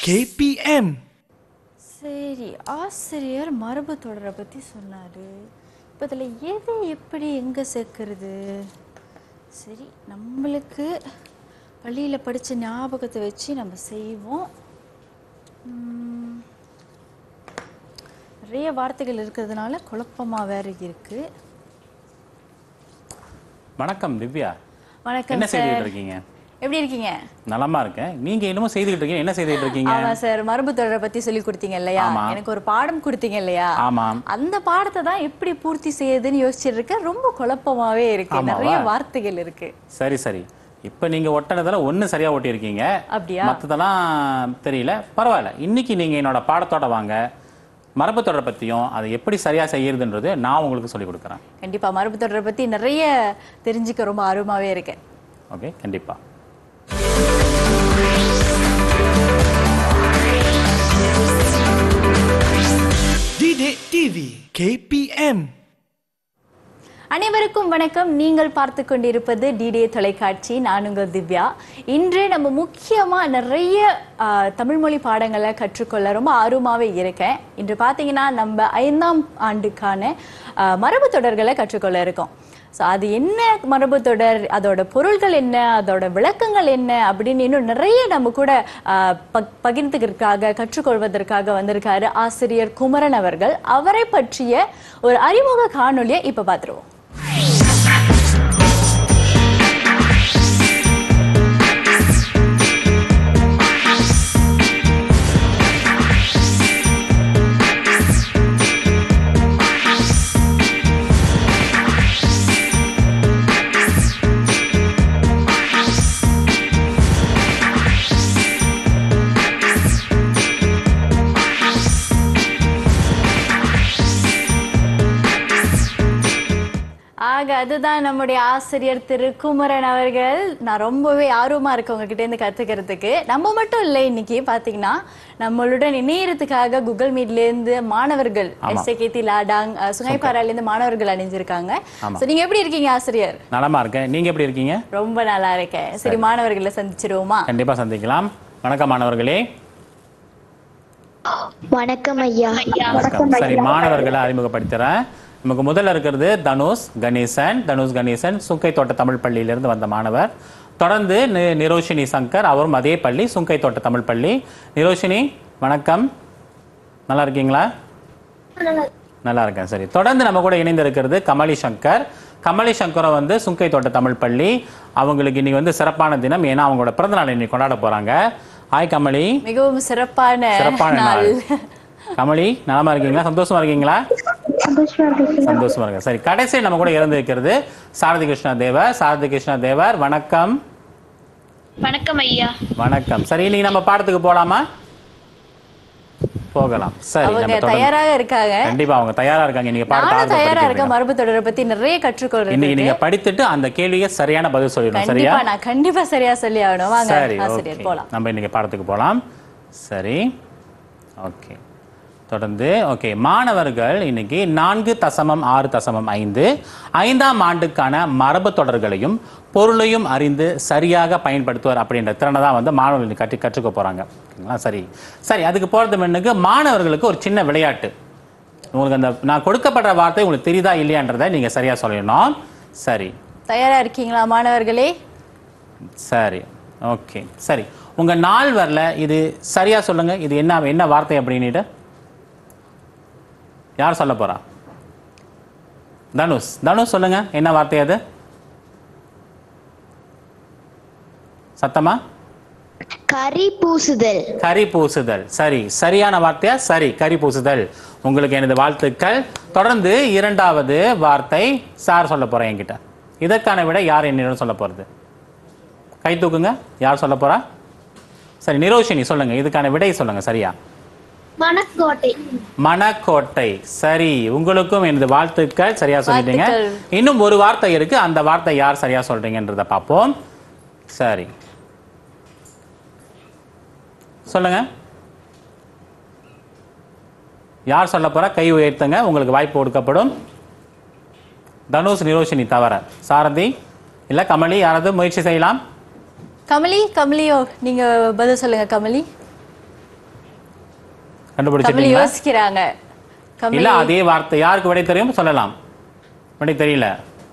KPM சரி ஆசிரியர் மரபு தொடரை பற்றி சொன்னார் இப்போ இதில் எது எப்படி எங்கே சேர்க்கறது சரி நம்மளுக்கு பள்ளியில் படித்த ஞாபகத்தை வச்சு நம்ம செய்வோம் உம், நிறைய வார்த்தைகள் இருக்கிறதுனால குழப்பமாக வேற இருக்கு வணக்கம் திவ்யா வணக்கம் என்ன சார் செய்துகிட்டு இருக்கீங்க எப்படி இருக்கீங்க நலமா இருக்கேன் நீங்க என்னமோ செய்துகிட்டு இருக்கீங்க என்ன செய்துகிட்டு இருக்கீங்க ஆமா சார் மரபு தொடரை பத்தி சொல்லி கொடுத்தீங்க இல்லையா ஆமா. எனக்கு ஒரு பாடம் கொடுத்தீங்க இல்லையா ஆமாம் அந்த பாடத்தை தான் எப்படி பூர்த்தி செய்யுதுன்னு யோசிச்சுட்டு இருக்கேன் ரொம்ப குழப்பமாவே இருக்கு ஆமாவா? நிறைய வார்த்தைகள் இருக்கு சரி சரி இப்போ நீங்க ஒட்டினதுல ஒண்ணு சரியா ஒட்டியிருக்கீங்க அப்படியா மற்றதெல்லாம் தெரியல பரவாயில்ல இன்னைக்கு நீங்க என்னோட பாடத்தோட வாங்க மரபு தொடரை பத்தியும் அதை எப்படி சரியா செய்யறதுன்றது நான் உங்களுக்கு சொல்லி கொடுக்குறேன் கண்டிப்பா மரபு தொடரை பத்தி நிறைய தெரிஞ்சுக்க ரொம்ப ஆர்வமாவே இருக்கேன் ஓகே கண்டிப்பா Didik TV KPM அனைவருக்கும் வணக்கம் நீங்கள் பார்த்து கொண்டிருப்பது டிடே தொலைக்காட்சி நான் உங்கள் திவ்யா இன்று நம்ம முக்கியமா நிறைய ஆ, தமிழ் மொழி பாடங்களை கற்றுக்கொள்ள ரொம்ப ஆர்வமாவே இருக்கேன் இன்று பார்த்தீங்கன்னா நம்ம ஐந்தாம் ஆண்டுக்கான ஆ, மரபு தொடர்களை கற்றுக்கொள்ள இருக்கோம் ஸோ அது என்ன மரபு தொடர் அதோட பொருள்கள் என்ன அதோட விளக்கங்கள் என்ன அப்படின்னு இன்னும் நிறைய நம்ம கூட ஆ, பக்- பகிர்ந்துக்கிறதுக்காக கற்றுக்கொள்வதற்காக வந்திருக்காரு ஆசிரியர் குமரன் அவர்கள் அவரை பற்றிய ஒரு அறிமுக காணொளியை இப்ப பார்த்துருவோம் ஆக அதுதான் நம்முடைய ஆசிரியர் திரு குமரன் அவர்கள் நான் ரொம்பவே ஆர்வமா இருக்கேன் உங்ககிட்ட இருந்து கத்துக்கிறதுக்கு நம்ம மட்டும் இல்லை இன்னைக்கு பாத்தீங்கன்னா நம்மளுடன் இணையறதுக்காக கூகுள் மீட்ல இருந்து மாணவர்கள் எஸ்ஏகேதி லாடாங் அஹ், சுங்கைப்பாறால இருந்து மாணவர்கள் அணிஞ்சிருக்காங்க ஆமா. So, நீங்க எப்படி இருக்கீங்க ஆசிரியர் நலமா இருக்கேன் நீங்க எப்படி இருக்கீங்க ரொம்ப நல்லா இருக்கேன் சரி மாணவர்களை சந்திச்சிருவோமா கண்டிப்பா சந்திக்கலாம் வணக்கம் மாணவர்களே வணக்கம் ஐயா வணக்கம் சரி மாணவர்களை அறிமுகப்படுத்துறேன் நமக்கு முதல்ல இருக்கிறது தனுஷ் கணேசன் தனுஷ் கணேசன் சுங்கை தோட்ட தமிழ் பள்ளியிலிருந்து வந்த மாணவர் தொடர்ந்து நி- நிரோஷினி சங்கர் அவரும் அதே பள்ளி சுங்கை தோட்ட தமிழ் பள்ளி நிரோஷினி வணக்கம் நல்லா இருக்கீங்களா நல்லா இருக்கேன் சரி தொடர்ந்து நம்ம கூட இணைந்து இருக்கிறது கமலி சங்கர் கமலி சங்கரை வந்து சுங்கை தோட்ட தமிழ் பள்ளி அவங்களுக்கு இன்னைக்கு வந்து சிறப்பான தினம் ஏன்னா அவங்களோட பிறந்தநாள் இன்னைக்கு கொண்டாட போறாங்க ஹாய் கமலி மிகவும் சிறப்பான சிறப்பான நாள் கமலி நலமா இருக்கீங்களா சந்தோஷமா இருக்கீங்களா சந்தோஷமா இருங்க சரி கடைசி நம்ம கூட இறந்து இருக்கிறது சாரதி கிருஷ்ணா தேவர் சாரதி கிருஷ்ணா தேவர் வணக்கம் வணக்கம் ஐயா வணக்கம் சரி இன்னைக்கு நம்ம பாடத்துக்கு போலாமா போகலாம் சரி அவங்க நம்ம தொடர்ந்து- தயாராக இருக்காங்க கண்டிப்பா அவங்க தயாரா இருக்காங்க நீங்க பாடத்தை நானும் ஆர்வமா தயாரா படிக்கிறீங்க. இருக்கேன் மரபு தொடரை பத்தி நிறைய கற்றுக்கொள்றது இன்னைக்கு நீங்க படித்துட்டு அந்த கேள்வியை சரியான பதில் சொல்லிடணும் சரியா கண்டிப்பா நான் கண்டிப்பா சரியா சொல்லி ஆகணும் வாங்க சரி ஆசிரியர் ஓகே போலாம் நம்ம இன்னைக்கு பாடத்துக்கு போலாம் சரி ஓகே தொடர்ந்து ஓகே மாணவர்கள் இன்னைக்கு நான்கு தசமம் ஆறு தசமம் ஐந்து ஐந்தாம் ஆண்டுக்கான மரபு தொடர்களையும் பொருளையும் அறிந்து சரியாக பயன்படுத்துவார் அப்படின்ற திறனை தான் வந்து மாணவர்கள் இன்னைக்கு கற்று கற்றுக்க போறாங்க ஓகேங்களா சரி சரி அதுக்கு போறது முன்னுக்கு மாணவர்களுக்கு ஒரு சின்ன விளையாட்டு உங்களுக்கு அந்த நான் கொடுக்கப்படுற வார்த்தை உங்களுக்கு தெரியுதா இல்லையான்றதை நீங்க சரியா சொல்லணும் சரி தயாரா இருக்கீங்களா மாணவர்களே சரி ஓகே சரி உங்க நாள் வரல இது சரியா சொல்லுங்க இது என்ன என்ன வார்த்தை அப்படின்னுட்டு யார் சொல்ல போறா தனுஷ் தனுஷ் சொல்லுங்க என்ன வார்த்தை அது சத்தமா கரி பூசுதல் கரி பூசுதல் சரி சரியான வார்த்தையா சரி கரி பூசுதல் உங்களுக்கு எனது வாழ்த்துக்கள் தொடர்ந்து இரண்டாவது வார்த்தை சார் சொல்ல போறேன் என்கிட்ட இதற்கான விட யார் என்னிடம் சொல்ல போறது கை தூக்குங்க யார் சொல்ல போறா சரி நிரோஷினி சொல்லுங்க இதுக்கான விடை சொல்லுங்க சரியா மணக்கோட்டை மணக்கோட்டை சரி உங்களுக்கும் எனது வாழ்த்துக்கள் சரியா சொல்லிட்டீங்க வாழ்த்துக்கள். இன்னும் ஒரு வார்த்தை இருக்கு அந்த வார்த்தை யார் சரியா சொல்றீங்கன்றத பார்ப்போம் சரி சொல்லுங்க யார் சொல்ல போறா கை உயர்த்துங்க உங்களுக்கு வாய்ப்பு கொடுக்கப்படும் தனுஷ் நிரோஷினி தவிர சாரதி இல்ல கமலி யாராவது முயற்சி செய்யலாம் கமலி கமலியோ நீங்க பதில் சொல்லுங்க கமலி கமல் கண்டுபிடிச்சிட்டீங்களா யோசிக்கிறாங்க கமல் இல்ல அதே வார்த்தை யாருக்கு விடை தெரியும் சொல்லலாம் விடை தெரியல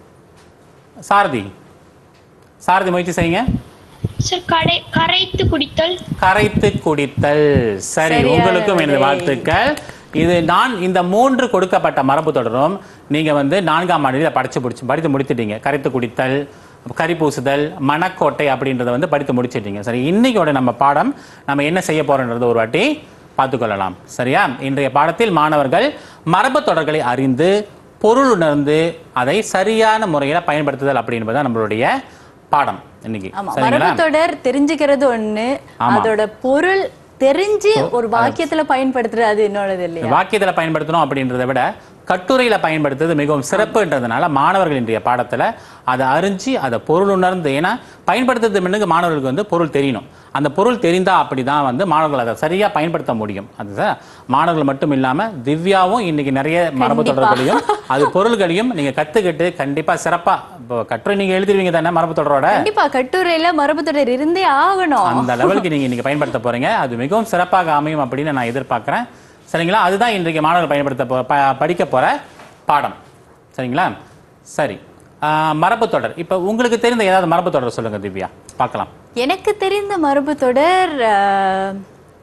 சாரதி சாரதி முயற்சி செய்யுங்க சார் கடை கரைத்து குடித்தல் கரைத்து குடித்தல் சரி சரியான உங்களுக்கும் எனது விடை. வாழ்த்துக்கள் இது நான் இந்த மூன்று கொடுக்கப்பட்ட மரபு தொடரும் நீங்க வந்து நான்காம் ஆண்டில் படிச்சு முடிச்சு படித்து முடித்துட்டீங்க கரைத்து குடித்தல் கறி பூசுதல் மணக்கோட்டை அப்படின்றத வந்து படித்து முடிச்சிட்டீங்க சரி இன்னைக்கோட நம்ம பாடம் நம்ம என்ன செய்ய போறோன்றது ஒரு வாட்டி பார்த்துக்கொள்ளலாம் சரியா இன்றைய பாடத்தில் மாணவர்கள் மரபு தொடர்களை அறிந்து பொருள் உணர்ந்து அதை சரியான முறையில பயன்படுத்துதல் அப்படின்றது தான் நம்மளுடைய பாடம் இன்னைக்கு ஆமா சரிங்களா மரபு தொடர் தெரிஞ்சுக்கிறது ஒண்ணு ஆமா. அதோட பொருள் தெரிஞ்சு ஒரு வாக்கியத்துல பயன்படுத்துறது அது இன்னொரு இல்லையா வாக்கியத்துல பயன்படுத்தணும் அப்படின்றத விட கட்டுரையில பயன்படுத்துறது மிகவும் சிறப்புன்றதுனால மாணவர்கள் இன்றைய பாடத்துல அதை அறிஞ்சு அதை பொருள் உணர்ந்து ஏன்னா பயன்படுத்துறது முன்னுக்கு மாணவர்களுக்கு வந்து பொருள் தெரியணும் அந்த பொருள் தெரிந்தா அப்படிதான் வந்து மாணவர்கள் அதை சரியா பயன்படுத்த முடியும் அதுதான் மாணவர்கள் மட்டும் இல்லாம திவ்யாவும் இன்னைக்கு நிறைய மரபு கண்டிப்பா. தொடர்களையும் அது பொருள்களையும் நீங்க கத்துக்கிட்டு கண்டிப்பா சிறப்பா இப்போ கட்டுரை நீங்க எழுதிருவீங்க தானே மரபு தொடரோட கண்டிப்பா கட்டுரையில மரபு தொடர் இருந்தே ஆகணும் அந்த லெவலுக்கு நீங்க இன்னைக்கு பயன்படுத்த போறீங்க அது மிகவும் சிறப்பாக அமையும் அப்படின்னு நான் எதிர்பார்க்கிறேன் சரிங்களா அதுதான் இன்றைக்கு மாணவர்கள் பயன்படுத்த போ ப- படிக்க போற பாடம் சரிங்களா சரி ஆஹ், மரபு தொடர் இப்போ உங்களுக்கு தெரிந்த ஏதாவது மரபு தொடர் சொல்லுங்க திவ்யா பார்க்கலாம் எனக்கு தெரிந்த மரபு தொடர் அஹ்,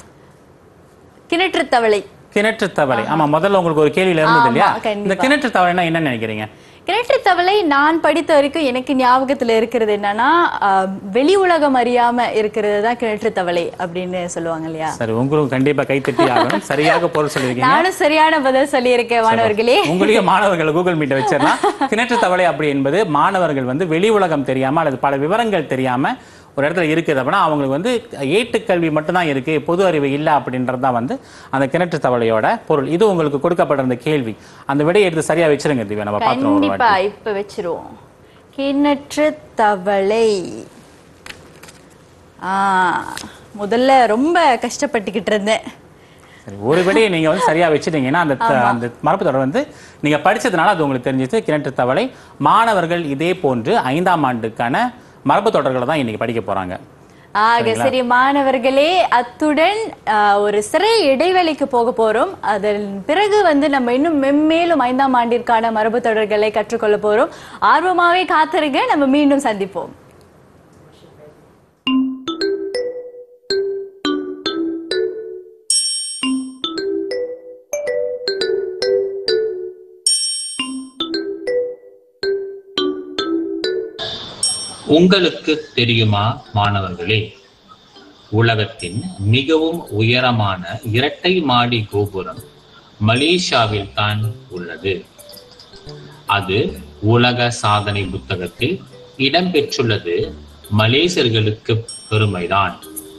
கிணற்று தவளை கிணற்று தவளை ஆமா முதல்ல உங்களுக்கு ஒரு கேள்வியில இருந்தது ஆமா, இல்லையா கண்டிப்பா. இந்த கிணற்று தவளைனா என்ன நினைக்கிறீங்க கிணற்று தவளை நான் படித்த வரைக்கும் எனக்கு ஞாபகத்துல இருக்கிறது என்னன்னா அஹ், வெளி உலகம் அறியாம இருக்கிறது தான் கிணற்று தவளை அப்படின்னு சொல்லுவாங்க இல்லையா சரி உங்களுக்கு கண்டிப்பா கைத்தட்டி ஆகணும் சரியாக பொருள் சொல்லியிருக்கீங்க நானும் சரியான பதில் சொல்லியிருக்கேன் மாணவர்களே உங்களையும் மாணவர்கள் கூகுள் மீட்டை வச்சிடலாம் கிணற்று தவளை அப்படி என்பது மாணவர்கள் வந்து வெளி உலகம் தெரியாம அல்லது பல விவரங்கள் தெரியாம ஒரு இடத்துல இருக்குது அப்படின்னா அவங்களுக்கு வந்து ஏட்டுக்கல்வி மட்டும்தான் இருக்கு பொது அறிவு இல்லை அப்படின்றது தான் வந்து அந்த கிணற்று தவளையோட பொருள் இது உங்களுக்கு கொடுக்கப்பட்டிருந்த கேள்வி அந்த விடையை எடுத்து சரியா வச்சிருங்க திவ்யா நம்ம பார்த்துருவோம் ஒரு கண்டிப்பா வாட்டி இப்ப வச்சிருவோம் கிணற்று தவளை ஆ முதல்ல ரொம்ப கஷ்டப்பட்டுக்கிட்டு இருந்தேன் சரி, ஒரு விடையை நீங்க வந்து சரியா வச்சுட்டீங்கன்னா அந்த த- அந்த மரபு தொடர் வந்து நீங்க படிச்சதுனால அது உங்களுக்கு தெரிஞ்சிச்சு கிணற்று தவளை மாணவர்கள் இதே போன்று ஐந்தாம் ஆண்டுக்கான மரபு தொடர்களை தான் இன்னைக்கு படிக்க போறாங்க ஆக சரி மாணவர்களே அத்துடன் ஆ, ஒரு சிறை இடைவெளிக்கு போக போறோம் அதன் பிறகு வந்து நம்ம இன்னும் மென்மேலும் ஐந்தாம் ஆண்டிற்கான மரபு தொடர்களை கற்றுக்கொள்ள போறோம் ஆர்வமாவே காத்திருங்க நம்ம மீண்டும் சந்திப்போம் உங்களுக்கு தெரியுமா மாணவர்களே உலகத்தின் மிகவும் உயரமான இரட்டை மாடி கோபுரம் மலேசியாவில் தான் உள்ளது அது உலக சாதனை புத்தகத்தில் இடம்பெற்றுள்ளது மலேசியர்களுக்கு பெருமைதான்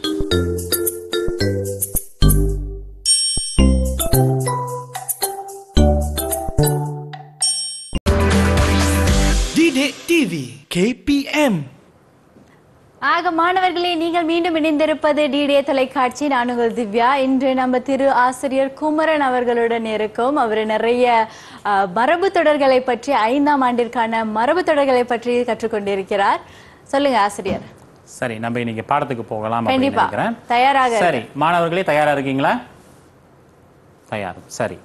Didik TV KPM ஆக மாணவர்களே நீங்கள் மீண்டும் இணைந்திருப்பது டிடிஏ தொலைக்காட்சி நான் உங்கள் திவ்யா இன்று நம்ம திரு ஆசிரியர் குமரன் அவர்களுடன் இருக்கோம் அவர் நிறைய அஹ், மரபு தொடர்களை பற்றி ஐந்தாம் ஆண்டிற்கான மரபு தொடர்களை பற்றி கற்றுக்கொண்டிருக்கிறார் சொல்லுங்க ஆசிரியர் சரி நம்ம இன்னைக்கு பாடத்துக்கு போகலாம் அப்படின்னு கண்டிப்பா நினைக்கிறேன் தயாராக சரி மாணவர்களே தயாரா இருக்கீங்களா தயார் சரி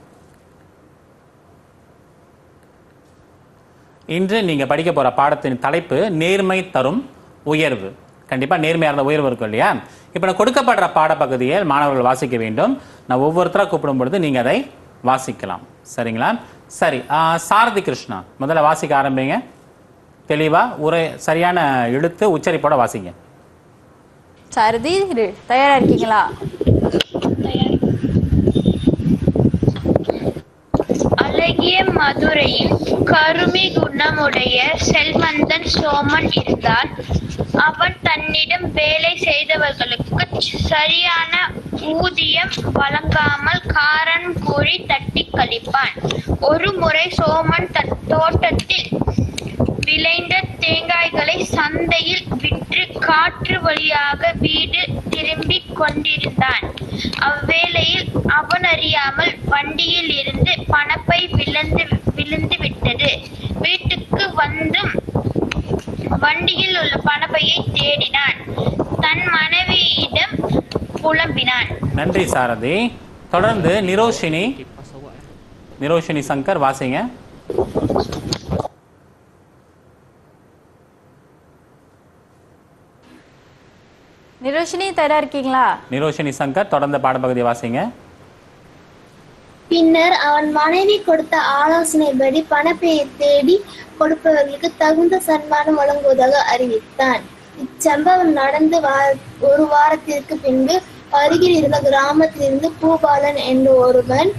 இன்று நீங்க படிக்க போற பாடத்தின் தலைப்பு நேர்மை தரும் உயர்வு கண்டிப்பா நேர்மையா இருந்த உயர்வு இருக்கும் இல்லையா இப்ப நான் கொடுக்கப்படுற பாடப்பகுதியை மாணவர்கள் வாசிக்க வேண்டும் நான் ஒவ்வொருத்தரா கூப்பிடும் பொழுது நீங்க அதை வாசிக்கலாம் சரிங்களா சரி ஆ, சாரதி கிருஷ்ணா முதல்ல வாசிக்க ஆரம்பிங்க தெளிவா ஒரு சரியான எழுத்து உச்சரிப்போட வாசிங்க சாரதி இரு, தயாரா இருக்கீங்களா அழகிய மதுரையில் கருமி குணமுடைய செல்வந்தன் சோமன் இருந்தான் அவன் தன்னிடம் வேலை செய்தவர்களுக்கு சரியான ஊதியம் வழங்காமல் காரன் கூறி தட்டி கழிப்பான் ஒரு முறை சோமன் தன் தோட்டத்தில் விளைந்த தேங்காய்களை சந்தையில் விற்று காற்று வழியாக வீடு திரும்பிக் கொண்டிருந்தான் அவ்வேளையில் அவன் அறியாமல் வண்டியில் இருந்து பணப்பை விழுந்து விழுந்து விட்டது வீட்டுக்கு வந்தும் வண்டியில் உள்ள பணப்பையை தேடினான் தன் மனைவியிடம் புலம்பினான் நன்றி சாரதி தொடர்ந்து நிரோஷினி நிரோஷினி சங்கர் வாசிங்க நிரோஷினி தயாரா இருக்கீங்களா நிரோஷினி சங்கர் தொடர்ந்து பாடப்பகுதி வாசிங்க பின்னர் அவன் மனைவி கொடுத்த ஆலோசனைப்படி பணப்பையை தேடி கொடுப்பவர்களுக்கு தகுந்த சன்மானம் வழங்குவதாக அறிவித்தான் இச்சம்பவம் நடந்து வா- ஒரு வாரத்திற்கு பின்பு அருகில் இருந்த கிராமத்திலிருந்து பூபாலன் என்ற ஒருவன்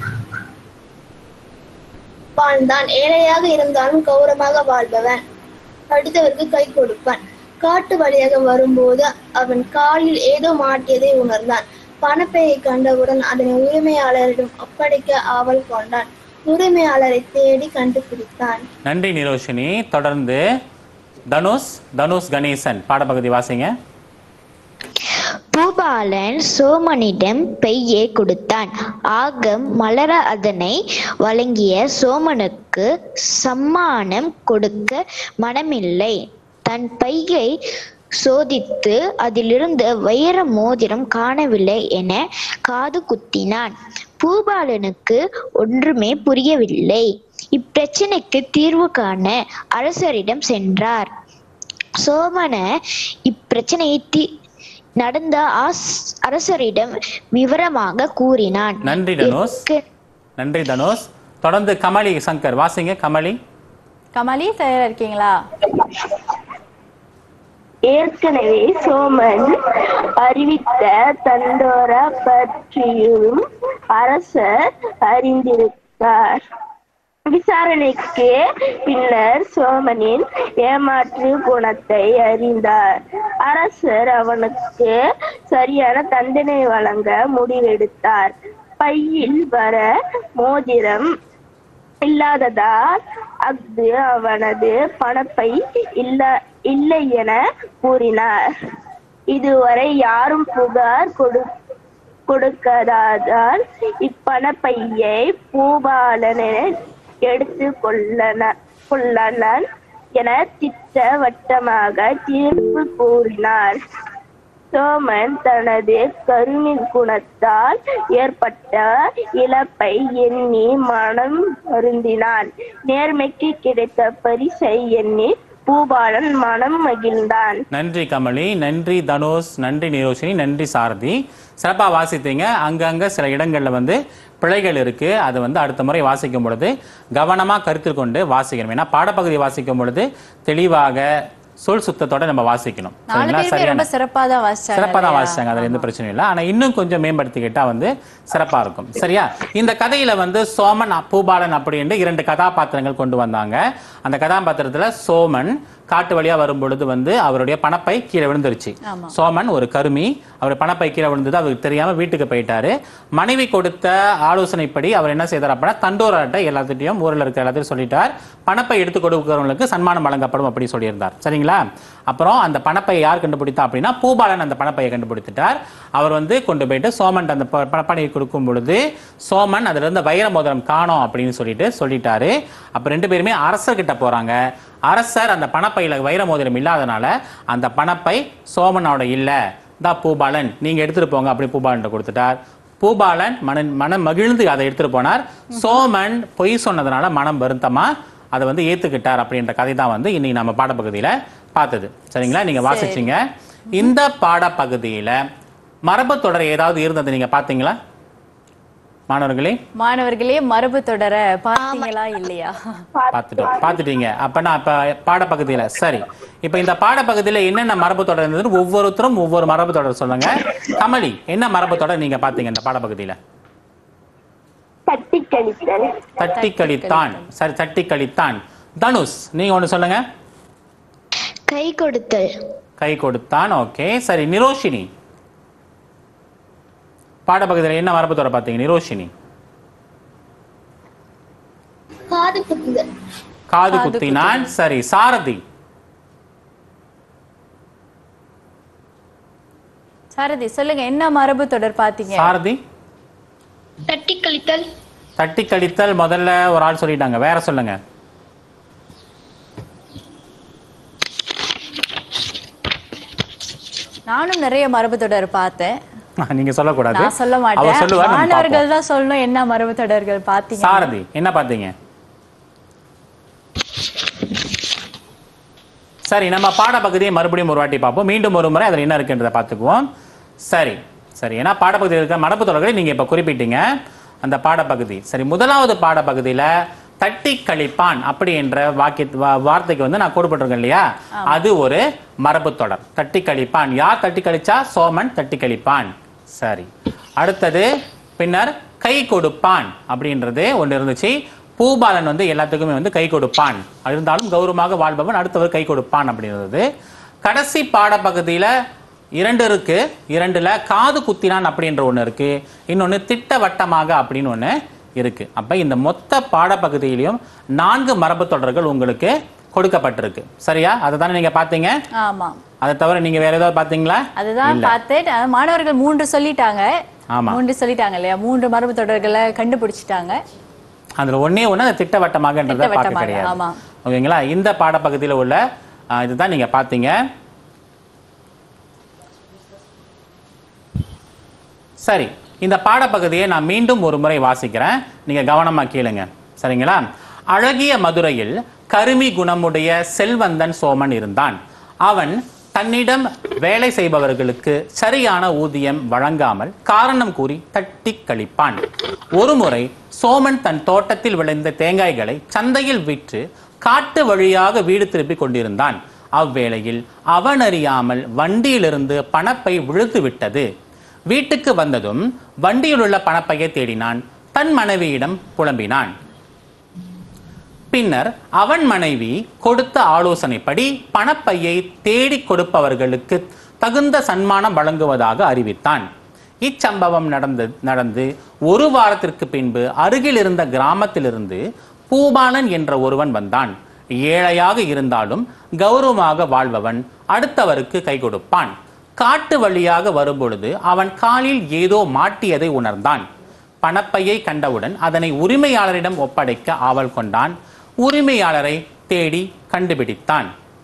வாழ்ந்தான் ஏழையாக இருந்தாலும் கௌரவமாக வாழ்பவன் அடுத்தவருக்கு கை கொடுப்பான் காட்டு வழியாக வரும்போது அவன் காலில் ஏதோ மாட்டியதை உணர்ந்தான் பணப்பையை கண்டவுடன் அதனை உரிமையாளரிடம் ஒப்படைக்க ஆவல் கொண்டான் உரிமையாளரை தேடி கண்டுபிடித்தான் நன்றி நிரோஷினி தொடர்ந்து தனுஷ் தனுஷ் கணேசன் பாடப்பகுதி வாசிங்க பூபாலன் சோமனிடம் பெய்யை கொடுத்தான் ஆக மலர அதனை வழங்கிய சோமனுக்கு சம்மானம் கொடுக்க மனமில்லை தன் பையை சோதித்து அதிலிருந்து வைர மோதிரம் காணவில்லை என காது குத்தினான் பூபாலனுக்கு ஒன்றுமே புரியவில்லை இப்பிரச்சனைக்கு தீர்வு காண அரசரிடம் சென்றார் சோமன இப்பிரச்சனையை தீ நடந்த ஆஸ்- அரசரிடம் விவரமாக கூறினான் நன்றி தனுஷ் இதற்கு நன்றி தனுஷ் தொடர்ந்து கமலி சங்கர் வாசிங்க கமலி கமலி தயாரா இருக்கீங்களா ஏற்கனவே சோமன் அறிவித்த தண்டோர பற்றியும் அரசர் அறிந்திருக்கார் விசாரணைக்கு பின்னர் சோமனின் ஏமாற்று குணத்தை அறிந்தார் அரசர் அவனுக்கு சரியான தண்டனை வழங்க முடிவெடுத்தார் பையில் வர மோதிரம் இல்லாததால் அஃது அவனது பணப்பை இல்ல இல்லை என கூறினார் இதுவரை யாரும் புகார் கொடு கொடுக்காததால் இப்பணப்பையை பூபாலன எடுத்து கொள்ளன கொள்ளலன் என திட்டவட்டமாக தீர்ப்பு கூறினார் சோமன் தனது கருமி குணத்தால் ஏற்பட்ட இழப்பை எண்ணி மனம் வருந்தினான் நேர்மைக்கு கிடைத்த பரிசை எண்ணி பூபாலன் மனம் மகிழ்ந்தான் நன்றி கமலி நன்றி தனுஷ் நன்றி நிரோஷினி நன்றி சாரதி சிறப்பாக வாசித்தீங்க அங்கங்க சில இடங்கள்ல வந்து பிழைகள் இருக்கு அது வந்து அடுத்த முறை வாசிக்கும் பொழுது கவனமா கருத்தில் கொண்டு வாசிக்கணும் ஏன்னா பாடப்பகுதி வாசிக்கும் பொழுது தெளிவாக சொல் சுத்தத்தோட நம்ம வாசிக்கணும் நாலு சரிங்களா பேருமே ரொம்ப சிறப்பா தான் வாசிச்சாங்க சிறப்பாக தான் இல்லையா? வாசிச்சாங்க அதில் எந்த பிரச்சனையும் இல்லை ஆனால் இன்னும் கொஞ்சம் மேம்படுத்திக்கிட்டா வந்து சிறப்பாக இருக்கும் சரியா இந்த கதையில வந்து சோமன் பூபாலன் அப்படின்னு இரண்டு கதாபாத்திரங்கள் கொண்டு வந்தாங்க அந்த கதாபாத்திரத்துல சோமன் காட்டு வழியா வரும் பொழுது வந்து அவருடைய பணப்பை கீழே விழுந்துருச்சு ஆமா. சோமன் ஒரு கருமி அவர் பணப்பை கீழே விழுந்தது அவருக்கு தெரியாம வீட்டுக்கு போயிட்டாரு மனைவி கொடுத்த ஆலோசனைப்படி அவர் என்ன செய்தார் அப்படின்னா தண்டோராட்ட எல்லாத்திட்டையும் ஊரில் இருக்க எல்லாத்தையும் சொல்லிட்டார் பணப்பை எடுத்து கொடுக்கிறவங்களுக்கு சன்மானம் வழங்கப்படும் அப்படி சொல்லியிருந்தார் சரிங்களா அப்புறம் அந்த பணப்பையை யார் கண்டுபிடித்தா அப்படின்னா பூபாலன் அந்த பணப்பையை கண்டுபிடித்துட்டார் அவர் வந்து கொண்டு போயிட்டு சோமன் அந்த ப- பணப்பனையை கொடுக்கும் பொழுது சோமன் அதுல இருந்து வைர மோதிரம் காணோம் அப்படின்னு சொல்லிட்டு சொல்லிட்டாரு அப்ப ரெண்டு பேருமே அரசர்கிட்ட போறாங்க அரசர் அந்த பணப்பையில வைர மோதிரம் இல்லாதனால அந்த பணப்பை சோமனோட இல்ல தா பூபாலன் நீங்க எடுத்துட்டு போங்க அப்படி பூபாலன் கொடுத்துட்டார் பூபாலன் மன மனம் மகிழ்ந்து அதை எடுத்துட்டு போனார் சோமன் பொய் சொன்னதுனால மனம் வருத்தமா அதை வந்து ஏத்துக்கிட்டார் அப்படின்ற கதை தான் வந்து இன்னைக்கு நம்ம பாடப்பகுதியில பார்த்தது சரிங்களா நீங்க வாசிச்சீங்க இந்த பாடப்பகுதியில மரபு தொடர் ஏதாவது இருந்தது நீங்க பாத்தீங்களா மாணவர்களே மாணவர்களே மரபு தொடர பார்த்தீங்களா இல்லையா பார்த்துட்டோம் பார்த்துட்டீங்க அப்ப இப்ப பாடப்பகுதியில சரி இப்ப இந்த பாடப்பகுதியில என்னென்ன மரபு தொடர் இருந்தது ஒவ்வொருத்தரும் ஒவ்வொரு மரபு தொடர் சொல்லுங்க கமலி என்ன மரபு தொடர் நீங்க பாத்தீங்க இந்த பாடப்பகுதியில தட்டி கழித்தல் தட்டி கழித்தான் சரி தட்டி கழித்தான் தனுஷ் நீங்க ஒண்ணு சொல்லுங்க கை கொடுத்தல் கை கொடுத்தான் ஓகே சரி நிரோஷினி பாடப்பகுதியில என்ன மரபு தொடர் பாத்தீங்க நிரோஷினி காது குத்துதல் காது குத்தினான் சரி சாரதி சாரதி சொல்லுங்க என்ன மரபு தொடர் பாத்தீங்க சாரதி தட்டி கழித்தல் தட்டி கழித்தல் முதல்ல ஒரு ஆள் சொல்லிட்டாங்க வேற சொல்லுங்க நானும் நிறைய மரபு தொடர் பார்த்தேன் நீங்க சொல்லக்கூடாது நான் சொல்ல அவர் மாட்டேன் சொல்லுவார் நம்ம பார்ப்போம். மாணவர்கள் தான் சொல்லணும் என்ன மரபு தொடர்கள் பாத்தீங்க சாரதி என்ன பார்த்தீங்க சரி நம்ம பாடப்பகுதியை மறுபடியும் ஒரு வாட்டி பார்ப்போம் மீண்டும் ஒரு முறை அதில் என்ன இருக்குன்றதை பார்த்துக்குவோம் சரி சரி ஏன்னா பாடப்பகுதியில் இருக்க மரபு தொடர்களை நீங்க இப்ப குறிப்பிட்டீங்க அந்த பாடப்பகுதி சரி முதலாவது பாடப்பகுதியில தட்டி கழிப்பான் அப்படி என்ற வாக்கிய வா- வார்த்தைக்கு வந்து நான் கூடப்பட்டிருக்கேன் இல்லையா அது ஒரு மரபு தொடர் தட்டி கழிப்பான் யார் தட்டி கழிச்சா சோமன் தட்டி கழிப்பான் சரி அடுத்தது பின்னர் கை கொடுப்பான் அப்படின்றது ஒன்று இருந்துச்சு பூபாலன் வந்து எல்லாத்துக்குமே வந்து கை கொடுப்பான் இருந்தாலும் கௌரவமாக வாழ்பவன் அடுத்தவர் கை கொடுப்பான் அப்படின்றது கடைசி பாடப்பகுதியில இரண்டு இருக்கு இரண்டுல காது குத்தினான் அப்படின்ற ஒண்ணு இருக்கு இன்னொன்னு திட்டவட்டமாக அப்படின்னு ஒண்ணு இருக்கு அப்ப இந்த மொத்த பாடப்பகுதியிலையும் நான்கு மரபு தொடர்கள் உங்களுக்கு கொடுக்கப்பட்டிருக்கு சரியா அதை தானே நீங்க பாத்தீங்க ஆமா அதை தவிர நீங்க வேற ஏதாவது பாத்தீங்களா அதுதான் பார்த்தேன் அஹ் மாணவர்கள் மூன்று சொல்லிட்டாங்க ஆமா. மூன்று சொல்லிட்டாங்க இல்லையா மூன்று மரபு தொடர்களை கண்டுபிடிச்சிட்டாங்க அதுல ஒண்ணே ஒண்ணு அந்த திட்டவட்டமாகன்றதை பார்க்க திட்டவட்டமாக, கிடையாது ஆமா. ஓகேங்களா இந்த பாடப்பகுதியில உள்ள ஆ, இதுதான் நீங்க பாத்தீங்க சரி இந்த பாடப்பகுதியை நான் மீண்டும் ஒரு முறை வாசிக்கிறேன் நீங்க கவனமா கேளுங்க சரிங்களா அழகிய மதுரையில் கருமி குணமுடைய செல்வந்தன் சோமன் இருந்தான் அவன் தன்னிடம் வேலை செய்பவர்களுக்கு சரியான ஊதியம் வழங்காமல் காரணம் கூறி தட்டி கழிப்பான் ஒருமுறை சோமன் தன் தோட்டத்தில் விளைந்த தேங்காய்களை சந்தையில் விற்று காட்டு வழியாக வீடு திருப்பிக் கொண்டிருந்தான் அவ்வேளையில் அவன் அறியாமல் வண்டியிலிருந்து பணப்பை விழுத்து விட்டது வீட்டுக்கு வந்ததும் வண்டியில் உள்ள பணப்பையை தேடினான் தன் மனைவியிடம் புலம்பினான் பின்னர் அவன் மனைவி கொடுத்த ஆலோசனைப்படி பணப்பையை தேடிக் கொடுப்பவர்களுக்கு தகுந்த சன்மானம் வழங்குவதாக அறிவித்தான் இச்சம்பவம் நடந்து நடந்து ஒரு வாரத்திற்கு பின்பு அருகில் இருந்த கிராமத்திலிருந்து பூபாலன் என்ற ஒருவன் வந்தான் ஏழையாக இருந்தாலும் கௌரவமாக வாழ்பவன் அடுத்தவருக்கு கை கொடுப்பான் காட்டு வழியாக வரும்பொழுது அவன் காலில் ஏதோ மாட்டியதை உணர்ந்தான் பணப்பையை கண்டவுடன் அதனை உரிமையாளரிடம் ஒப்படைக்க ஆவல் கொண்டான் உரிமையாளரை தேடி கண்டுபிடித்தான்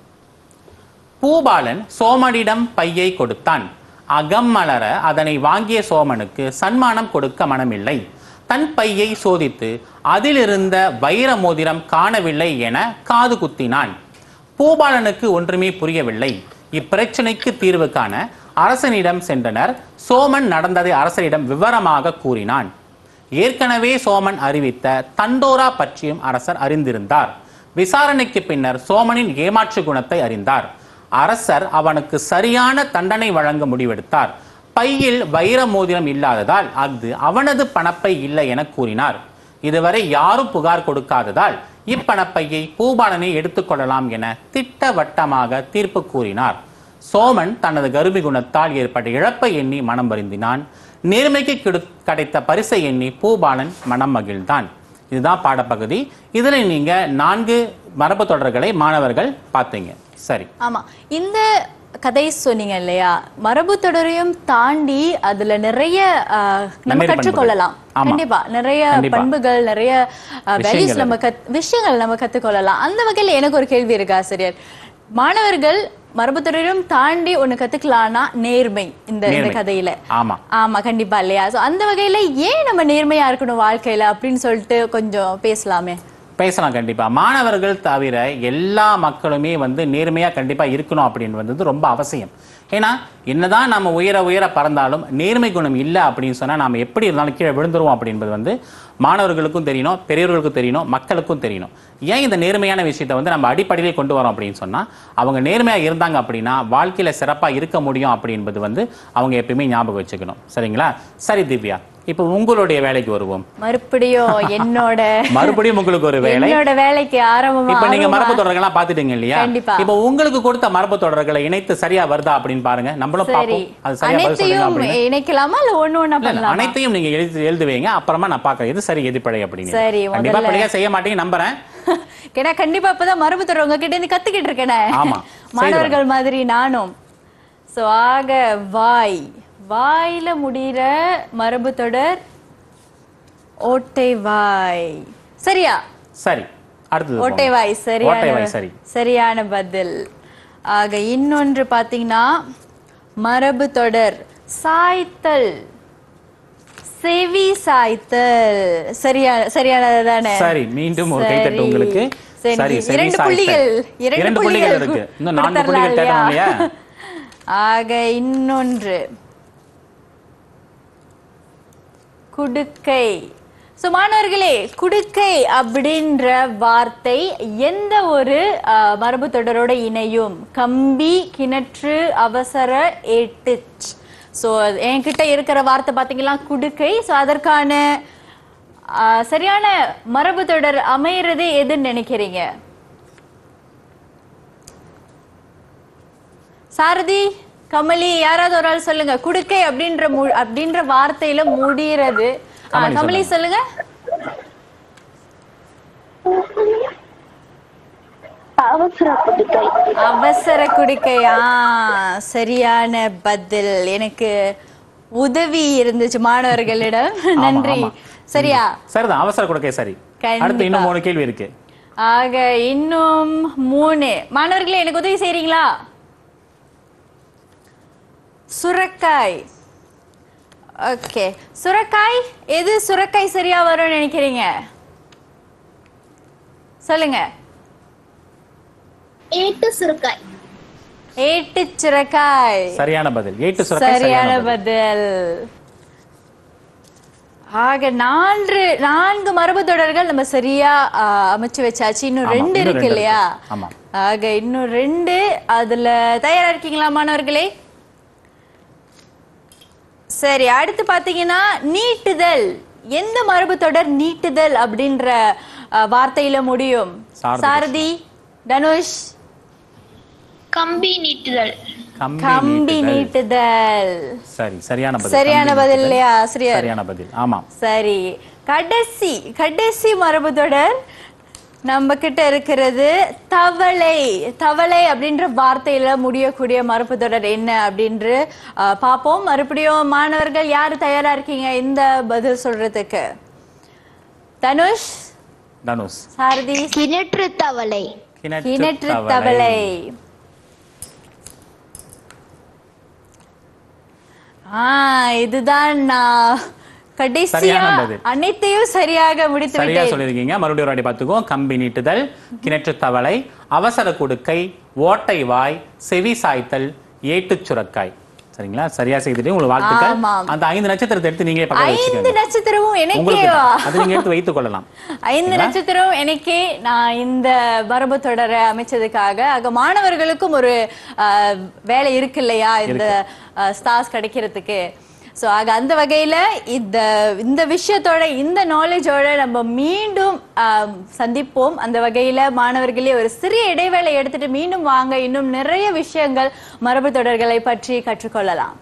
பூபாலன் சோமனிடம் பையை கொடுத்தான் அகம் மலர அதனை வாங்கிய சோமனுக்கு சன்மானம் கொடுக்க மனமில்லை தன் பையை சோதித்து அதிலிருந்த வைர மோதிரம் காணவில்லை என காது குத்தினான் பூபாலனுக்கு ஒன்றுமே புரியவில்லை இப்பிரச்சனைக்கு தீர்வு காண அரசனிடம் சென்றனர் சோமன் நடந்ததை அரசரிடம் விவரமாக கூறினான் ஏற்கனவே சோமன் அறிவித்த தண்டோரா பற்றியும் அரசர் அறிந்திருந்தார் விசாரணைக்கு பின்னர் சோமனின் ஏமாற்று குணத்தை அறிந்தார் அரசர் அவனுக்கு சரியான தண்டனை வழங்க முடிவெடுத்தார் பையில் வைர மோதிரம் இல்லாததால் அது அவனது பணப்பை இல்லை என கூறினார் இதுவரை யாரும் புகார் கொடுக்காததால் இப்பணப்பையை பூபாலனை எடுத்துக்கொள்ளலாம் என திட்டவட்டமாக தீர்ப்பு கூறினார் சோமன் தனது கருமி குணத்தால் ஏற்பட்ட இழப்பை எண்ணி மனம் வருந்தினான் நேர்மைக்கு கிடை- கிடைத்த பரிசை எண்ணி பூபாலன் மனம் மகிழ்ந்தான் இதுதான் பாடப்பகுதி இதுல நீங்க நான்கு மரபு தொடர்களை மாணவர்கள் பார்த்தீங்க சரி ஆமா இந்த கதை சொன்னீங்க இல்லையா மரபு தொடரையும் தாண்டி அதுல நிறைய ஆஹ், நம்ம நன்னெறி கற்றுக்கொள்ளலாம் பண்புகள். ஆமா. கண்டிப்பா நிறைய கண்டிப்பா. பண்புகள் நிறைய வேல்யூஸ் விஷயங்கள் நம்ம கத் விஷயங்கள் நம்ம கத்துக்கொள்ளலாம் அந்த வகையில எனக்கு ஒரு கேள்வி இருக்கு ஆசிரியர் மாணவர்கள் மரபு தொடரையும் தாண்டி ஒண்ணு கத்துக்கலாம்னா நேர்மை இந்த இந்த நேர்மை. கதையில ஆமா ஆமா கண்டிப்பா இல்லையா சோ அந்த வகையில ஏன் நம்ம நேர்மையா இருக்கணும் வாழ்க்கையில அப்படின்னு சொல்லிட்டு கொஞ்சம் பேசலாமே பேசலாம் கண்டிப்பா மாணவர்கள் தவிர எல்லா மக்களுமே வந்து நேர்மையா கண்டிப்பா இருக்கணும் அப்படின்னு வந்தது ரொம்ப அவசியம் ஏன்னா என்னதான் நம்ம உயர உயர பறந்தாலும் நேர்மை குணம் இல்லை அப்படின்னு சொன்னா நாம எப்படி இருந்தாலும் கீழே விழுந்துருவோம் அப்படின்றது வந்து மாணவர்களுக்கும் தெரியணும் பெரியவர்களுக்கும் தெரியணும் மக்களுக்கும் தெரியணும் ஏன் இந்த நேர்மையான விஷயத்தை வந்து நம்ம அடிப்படையிலே கொண்டு வரோம் அப்படின்னு சொன்னா அவங்க நேர்மையா இருந்தாங்க அப்படின்னா வாழ்க்கையில சிறப்பா இருக்க முடியும் அப்படின்றது வந்து அவங்க எப்பயுமே ஞாபகம் வச்சுக்கணும் சரிங்களா சரி திவ்யா இப்போ உங்களுடைய வேலைக்கு வருவோம் மறுபடியும் என்னோட மறுபடியும் உங்களுக்கு ஒரு வேலை என்னோட வேலைக்கு ஆரம்பமா இப்ப நீங்க ஆர்வமா- மரபு தொடர்கள்லாம் பாத்துட்டீங்க இல்லையா கண்டிப்பா. இப்ப உங்களுக்கு கொடுத்த மரபு தொடர்களை இணைத்து சரியா வருதா அப்படின்னு பாருங்க நம்மளும் சரி பார்ப்போம் அது சரியா பதில் சொல்லுங்க அனைத்தையும் அப்படின்னு இணைக்கலாமா இல்ல ஒண்ணு ஒண்ணா இல்ல, இல்ல, பண்ணலாமா அனைத்தையும் நீங்க எழுதி எழுதுவீங்க அப்புறமா நான் பாக்குறேன் எது சரி எது பிழை அப்படின்னு சரி, கண்டிப்பா முதல்ல- பிழையா செய்ய மாட்டீங்க நம்புறேன் ஏன்னா கண்டிப்பா இப்பதான் மரபு தொடர் உங்ககிட்ட இருந்து கத்துக்கிட்டு இருக்கேனே ஆமா. மாணவர்கள் மாதிரி நானும் சோ ஆக வாய் வாயில முடிகிற மரபு தொடர் ஓட்டை வாய் சரியா சரி அடுத்தது ஓட்டை போங்க. வாய் ஓட்டை சரியான வாய் சரி சரியான பதில் ஆக இன்னொன்று பாத்தீங்கன்னா மரபு தொடர் சாய்த்தல் செவி சாய்த்தல் சரியா சரியானது தானே சரி மீண்டும் ஒரு கைத்தட்டு சரி. உங்களுக்கு சரி, சரி செவி இரண்டு சாய்த்தல். புள்ளிகள் இரண்டு புள்ளிகள் இருக்கு இன்னும் நான்கு புள்ளிகள் தேடணும் இல்லையா ஆக இன்னொன்று குடுக்கை சோ மாணவர்களே குடுக்கை அப்படின்ற வார்த்தை எந்த ஒரு அஹ், மரபு தொடரோட இணையும் கம்பி கிணற்று அவசர ஏட்டுச் ஸோ என்கிட்ட இருக்கிற வார்த்தை பார்த்தீங்கன்னா குடுக்கை ஸோ அதற்கான அஹ், சரியான மரபு தொடர் அமையிறது எதுன்னு நினைக்கிறீங்க சாரதி கமலி யாராவது ஒரு ஆள் சொல்லுங்க குடுக்கை அப்படின்ற மு- அப்படின்ற வார்த்தையில முடியறது ஆ, கமலி கமலி சொல்லுங்க அவசர குடுக்கை அவசர குடுக்கை ஆ சரியான பதில் எனக்கு உதவி இருந்துச்சு மாணவர்களிடம் நன்றி ஆமா. சரியா சரிதான் அவசர கொடுக்கை சரி கண்டிப்பா. அடுத்து இன்னும் மூணு கேள்வி இருக்கு ஆக இன்னும் மூணு மாணவர்களே எனக்கு உதவி செய்றீங்களா சுரக்காய் ஓகே சுரக்காய் எது சுரக்காய் சரியா வரும்னு நினைக்கிறீங்க சொல்லுங்க ஏட்டு சுருக்காய் ஏட்டு சுரக்காய் சரியான பதில் எயிட்டு சுரக்கை சரியான சரியான பதில் பதில் ஆக நான்கு நான்கு மரபு தொடர்கள் நம்ம சரியா ஆ, அமைச்சு வச்சாச்சு இன்னும் ஆமா, ரெண்டு இன்னும் இருக்கு ரெண்டு இல்லையா இருக்கு. ஆமா. ஆக இன்னும் ரெண்டு அதுல தயாரா இருக்கீங்களா மாணவர்களே சரி அடுத்து பாத்தீங்கன்னா நீட்டுதல் எந்த மரபு தொடர் நீட்டுதல் அப்படின்ற ஆ, வார்த்தையில முடியும் சாரதி. சாரதி தனுஷ் கம்பி நீட்டுதல் கம்பி கம்பி நீட்டுதல். நீட்டுதல் சரி சரியான பதில் சரியான கம்பி பதில் நீட்டுதல். இல்லையா ஆசிரியர் சரியான பதில் ஆமாம் சரி கடைசி கடைசி மரபு தொடர் நம்ம கிட்ட இருக்கிறது தவளை தவளை அப்படின்ற வார்த்தையில முடியக்கூடிய மரபு தொடர் என்ன அப்படின்று அஹ், பார்ப்போம் மறுபடியும் மாணவர்கள் யாரு தயாரா இருக்கீங்க இந்த பதில் சொல்றதுக்கு தனுஷ் தனுஷ் சாரதி கிணற்று தவளை கிணற்று தவளை ஆ இதுதான் நான் கடைசியா சரியான பதில். அனைத்தையும் சரியாக முடித்து சரியா விட்டேன் சொல்லியிருக்கீங்க மறுபடியும் ஒரு வாட்டி பார்த்துக்குவோம் கம்பி நீட்டுதல் கிணற்று தவளை அவசர குடுக்கை ஓட்டை வாய் செவி சாய்த்தல் ஏட்டுச் சுரக்காய் சரிங்களா சரியா செய்துட்டு உங்களுக்கு வாழ்த்துக்கள் ஆமாம். அந்த ஐந்து நட்சத்திரத்தை எடுத்து நீங்களே பக்கம் ஐந்து வச்சுக்கோங்க நட்சத்திரமும் உங்களுக்கு எனக்கேவா தான். அது நீங்க எடுத்து வைத்துக் கொள்ளலாம் ஐந்து நட்சத்திரம் எனக்கே நான் இந்த மரபு தொடரை அமைச்சதுக்காக ஆக மாணவர்களுக்கும் ஒரு ஆஹ், வேலை இருக்கு இல்லையா இந்த ஸ்டார்ஸ் கிடைக்கிறதுக்கு ஸோ ஆக அந்த வகையில இந்த இந்த விஷயத்தோட இந்த நாலேஜோட நம்ம மீண்டும் ஆஹ், சந்திப்போம் அந்த வகையில மாணவர்களே ஒரு சிறிய இடைவேளை எடுத்துட்டு மீண்டும் வாங்க இன்னும் நிறைய விஷயங்கள் மரபு தொடர்களை பற்றி கற்றுக்கொள்ளலாம்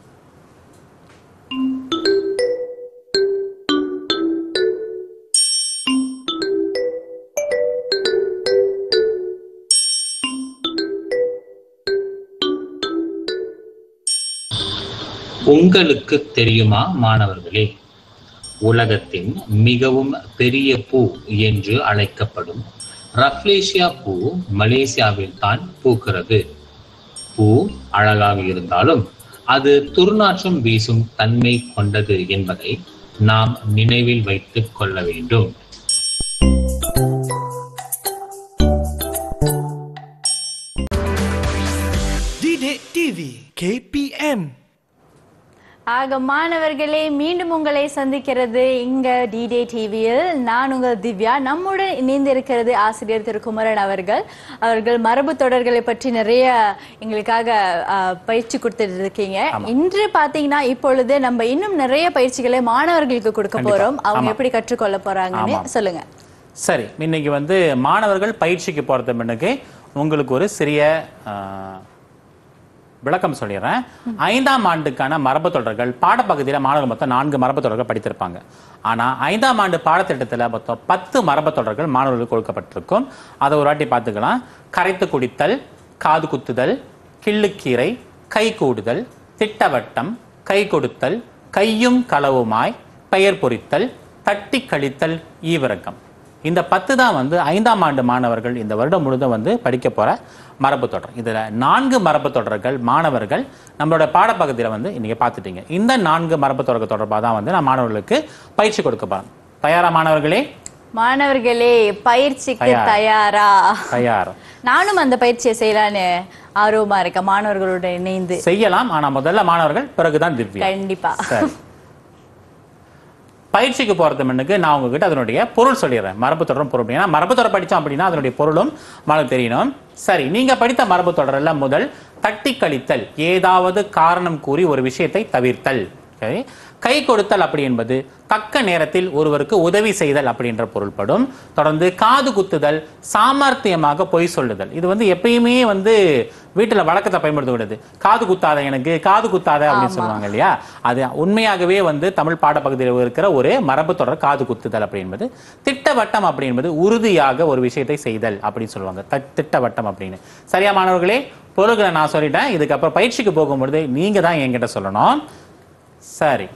உங்களுக்கு தெரியுமா மாணவர்களே உலகத்தின் மிகவும் பெரிய பூ என்று அழைக்கப்படும் ரஃப்லேசியா பூ மலேசியாவில் தான் பூக்கிறது பூ அழகாக இருந்தாலும் அது துர்நாற்றம் வீசும் தன்மை கொண்டது என்பதை நாம் நினைவில் வைத்துக் கொள்ள வேண்டும் Didik TV KPM ஆக மாணவர்களே மீண்டும் உங்களை சந்திக்கிறது இங்க டிடே டிவியில் நான் உங்கள் திவ்யா நம்முடன் இணைந்து இருக்கிறது ஆசிரியர் திரு குமரன் அவர்கள் அவர்கள் மரபு தொடர்களை பற்றி நிறைய எங்களுக்காக ஆஹ், பயிற்சி கொடுத்துட்டு இருக்கீங்க இன்று பாத்தீங்கன்னா இப்பொழுது நம்ம இன்னும் நிறைய பயிற்சிகளை மாணவர்களுக்கு கொடுக்க கண்டிப்பா. போறோம் அவங்க ஆமா. எப்படி கற்றுக்கொள்ள போறாங்கன்னு ஆமா. சொல்லுங்க சரி இன்னைக்கு வந்து மாணவர்கள் பயிற்சிக்கு போறது முன்னுக்கு உங்களுக்கு ஒரு சிறிய ஆ, விளக்கம் சொல்லிடுறேன் ஐந்தாம் ஆண்டுக்கான மரபு தொடர்கள் பாடப்பகுதியில் மாணவர்கள் மொத்தம் நான்கு மரபு தொடர்கள் படித்திருப்பாங்க ஆனா ஐந்தாம் ஆண்டு பாடத்திட்டத்தில் மொத்தம் பத்து மரபு தொடர்கள் மாணவர்களுக்கு கொடுக்கப்பட்டிருக்கும் அதை ஒரு வாட்டி பார்த்துக்கலாம் கரைத்து குடித்தல் காது குத்துதல் கிள்ளுக்கீரை கை கூடுதல் திட்டவட்டம் கை கொடுத்தல் கையும் களவுமாய் பெயர் பொறித்தல் தட்டி கழித்தல் ஈவிரக்கம் இந்த பத்து தான் வந்து ஐந்தாம் ஆண்டு மாணவர்கள் இந்த வருடம் முழுதும் வந்து படிக்க போற மரபு தொடர் இதுல நான்கு மரபு தொடர்கள் மாணவர்கள் நம்மளோட பாடப்பகுதியில வந்து இன்னைக்கு பார்த்துட்டீங்க இந்த நான்கு மரபு தொடர்கள் தொடர்பாக தான் வந்து நான் மாணவர்களுக்கு பயிற்சி கொடுக்க போறேன் தயாரா மாணவர்களே மாணவர்களே பயிற்சிக்கு தயார். தயாரா தயார் நானும் அந்த பயிற்சியை செய்யலான்னு ஆர்வமா இருக்கேன் மாணவர்களோட இணைந்து செய்யலாம் ஆனா முதல்ல மாணவர்கள் பிறகுதான் திவ்யா கண்டிப்பா சரி பயிற்சிக்கு போறது முன்னுக்கு நான் உங்ககிட்ட அதனுடைய பொருள் சொல்லிடுறேன் மரபு தொடரும் பொருள் ஏன்னா மரபு தொடர் படிச்சோம் அப்படின்னா அதனுடைய பொருளும் நமக்கு தெரியணும் சரி நீங்க படித்த மரபு தொடர்ல முதல் தட்டி கழித்தல் ஏதாவது காரணம் கூறி ஒரு விஷயத்தை தவிர்த்தல் சரி கை கொடுத்தல் அப்படி என்பது தக்க நேரத்தில் ஒருவருக்கு உதவி செய்தல் அப்படின்ற பொருள்படும் தொடர்ந்து காது குத்துதல் சாமர்த்தியமாக பொய் சொல்லுதல் இது வந்து எப்பயுமே வந்து வீட்டுல வழக்கத்தை பயன்படுத்தக்கூடாது காது குத்தாத எனக்கு காது குத்தாத அப்படின்னு சொல்லுவாங்க இல்லையா அது உண்மையாகவே வந்து தமிழ் பாடப்பகுதியில் இருக்கிற ஒரு மரபு தொடர் காது குத்துதல் அப்படி என்பது திட்டவட்டம் அப்படி என்பது உறுதியாக ஒரு விஷயத்தை செய்தல் அப்படின்னு சொல்லுவாங்க த- திட்டவட்டம் அப்படின்னு சரியா மாணவர்களே பொருள்களை நான் சொல்லிட்டேன் இதுக்கப்புறம் பயிற்சிக்கு போகும்பொழுது நீங்க தான் என்கிட்ட சொல்லணும் சரி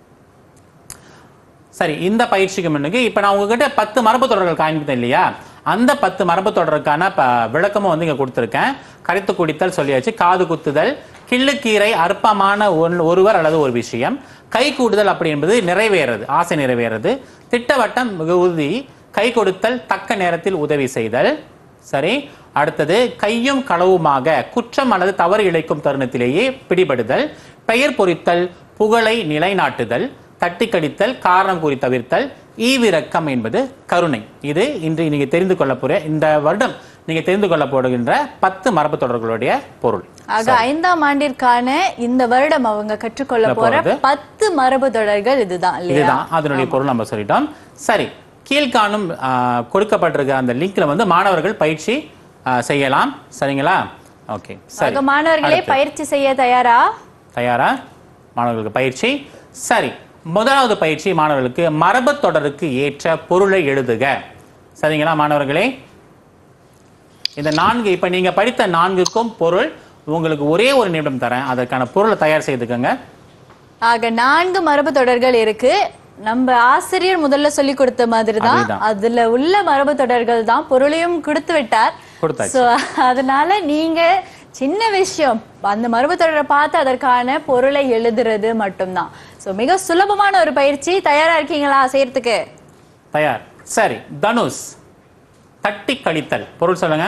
சரி இந்த பயிற்சிக்கு முன்னுக்கு இப்ப நான் உங்ககிட்ட பத்து மரபு தொடர்கள் காண்பித்தேன் இல்லையா அந்த பத்து மரபு தொடருக்கான ப- விளக்கமும் வந்து இங்க கொடுத்திருக்கேன் கரைத்து குடித்தல் சொல்லியாச்சு காது குத்துதல் கிள்ளுக்கீரை அற்பமான ஒன்- ஒருவர் அல்லது ஒரு விஷயம் கை கூடுதல் அப்படி என்பது நிறைவேறது ஆசை நிறைவேறது திட்டவட்டம் மிக உறுதி கை கொடுத்தல் தக்க நேரத்தில் உதவி செய்தல் சரி அடுத்தது கையும் களவுமாக குற்றம் அல்லது தவறு இழைக்கும் தருணத்திலேயே பிடிபடுதல் பெயர் பொறித்தல் புகழை நிலைநாட்டுதல் தட்டி கடித்தல் காரணம் கூறி தவிர்த்தல் ஈவிரக்கம் என்பது கருணை இது இன்று நீங்க தெரிந்து கொள்ள போற இந்த வருடம் நீங்க தெரிந்து கொள்ள போடுகின்ற பத்து மரபு தொடர்களுடைய பொருள் ஆக ஐந்தாம் ஆண்டிற்கான இந்த வருடம் அவங்க கற்றுக்கொள்ள இல்ல போற போறது. பத்து மரபு தொடர்கள் இதுதான் இல்லையா இதுதான் அதனுடைய பொருள் நம்ம சொல்லிட்டோம் சரி கீழ்காணும் ஆ, கொடுக்கப்பட்டிருக்கிற அந்த லிங்க்ல வந்து மாணவர்கள் பயிற்சி ஆ, செய்யலாம் சரிங்களா ஓகே சரி ஆக மாணவர்களே அடுத்து. பயிற்சி செய்ய தயாரா தயாரா மாணவர்களுக்கு பயிற்சி சரி முதலாவது பயிற்சி மாணவர்களுக்கு மரபு தொடருக்கு ஏற்ற பொருளை எழுதுக சரிங்களா மாணவர்களே இந்த நான்கு இப்ப நீங்க படித்த நான்குக்கும் பொருள் உங்களுக்கு ஒரே ஒரு நிமிடம் தரேன் அதற்கான பொருளை தயார் செய்துக்கங்க ஆக நான்கு மரபு தொடர்கள் இருக்கு நம்ம ஆசிரியர் முதல்ல சொல்லி கொடுத்த மாதிரி தான் அதேதான். அதுல உள்ள மரபு தொடர்கள் தான் பொருளையும் கொடுத்து விட்டார் கொடுத்தாச்சு. சோ அதனால நீங்க சின்ன விஷயம் அந்த மரபு தொடரை பார்த்து அதற்கான பொருளை எழுதுறது மட்டும்தான் சோ மிக சுலபமான ஒரு பயிற்சி தயாரா இருக்கீங்களா செய்யறதுக்கு தயார் சரி தனுஷ் தட்டி கழித்தல் பொருள் சொல்லுங்க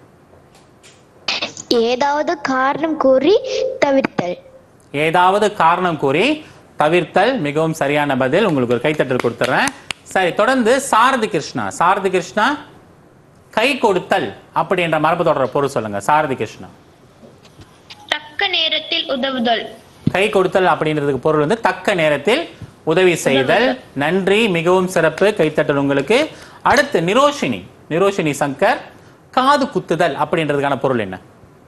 ஏதாவது காரணம் கூறி தவிர்த்தல் ஏதாவது காரணம் கூறி தவிர்த்தல் மிகவும் சரியான பதில் உங்களுக்கு ஒரு கைத்தட்டல் கொடுத்துறேன் சரி தொடர்ந்து சாரதி கிருஷ்ணா சாரதி கிருஷ்ணா கை கொடுத்தல் அப்படி என்ற மரபு தொடர பொருள் சொல்லுங்க சாரதி கிருஷ்ணா தக்க நேரத்தில் உதவுதல் கை கொடுத்தல் அப்படின்றதுக்கு பொருள் வந்து தக்க நேரத்தில் உதவி செய்தல் நன்றி மிகவும் சிறப்பு கைத்தட்டல் உங்களுக்கு அடுத்து நிரோஷினி நிரோஷினி சங்கர் காது குத்துதல் அப்படின்றதுக்கான பொருள் என்ன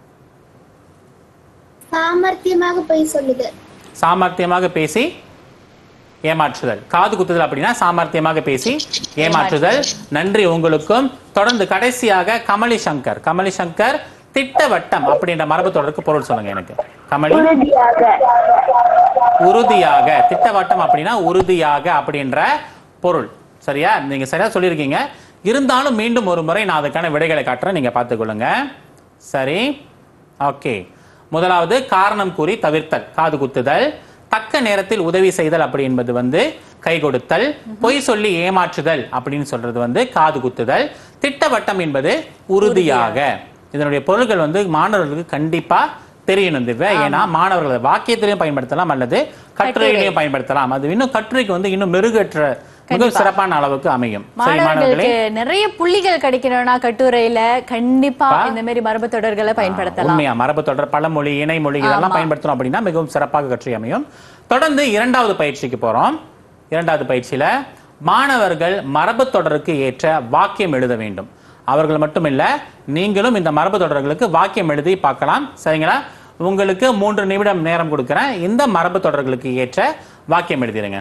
சாமர்த்தியமாக பொய் சொல்லுதல் சாமர்த்தியமாக பேசி ஏமாற்றுதல் காது குத்துதல் அப்படின்னா சாமர்த்தியமாக பேசி ஏமாற்றுதல் நன்றி உங்களுக்கும் தொடர்ந்து கடைசியாக கமலி சங்கர் கமலி சங்கர் திட்டவட்டம் அப்படின்ற மரபு தொடருக்கு பொருள் சொல்லுங்க எனக்கு கமலி உறுதியாக உறுதியாக திட்டவட்டம் அப்படின்னா உறுதியாக அப்படின்ற பொருள் சரியா நீங்க சரியா சொல்லியிருக்கீங்க இருந்தாலும் மீண்டும் ஒரு முறை நான் அதுக்கான விடைகளை காட்டுறேன் நீங்க பார்த்துக்கொள்ளுங்க சரி ஓகே முதலாவது காரணம் கூறி தவிர்த்தல் காது குத்துதல் தக்க நேரத்தில் உதவி செய்தல் அப்படி என்பது வந்து கை கொடுத்தல் பொய் சொல்லி ஏமாற்றுதல் அப்படின்னு சொல்றது வந்து காது குத்துதல் திட்டவட்டம் என்பது உறுதியாக இதனுடைய பொருள்கள் வந்து மாணவர்களுக்கு கண்டிப்பா தெரியணும் திவ்யா ஏன்னா மாணவர்கள் அதை வாக்கியத்திலையும் பயன்படுத்தலாம் அல்லது கட்டுரையிலையும் பயன்படுத்தலாம் அது இன்னும் கட்டுரைக்கு வந்து இன்னும் மெருகற்ற மிக சிறப்பான அளவுக்கு அமையும் சரி மாணவர்களே மாணவர்களுக்கு நிறைய புள்ளிகள் கிடைக்கணும்னா கட்டுரையில கண்டிப்பா இந்த மாதிரி மரபு தொடர்களை பயன்படுத்தலாம் உண்மையா மரபு தொடர் பழமொழி இணைமொழி இதெல்லாம் பயன்படுத்தணும் அப்படின்னா மிகவும் சிறப்பாக கற்று அமையும் தொடர்ந்து இரண்டாவது பயிற்சிக்கு போறோம் இரண்டாவது பயிற்சியில மாணவர்கள் மரபு தொடருக்கு ஏற்ற வாக்கியம் எழுத வேண்டும் அவர்கள் மட்டுமில்ல நீங்களும் இந்த மரபு தொடர்களுக்கு வாக்கியம் எழுதி பார்க்கலாம் சரிங்களா உங்களுக்கு மூன்று நிமிடம் நேரம் கொடுக்கிறேன் இந்த மரபு தொடர்களுக்கு ஏற்ற வாக்கியம் எழுதிடுங்க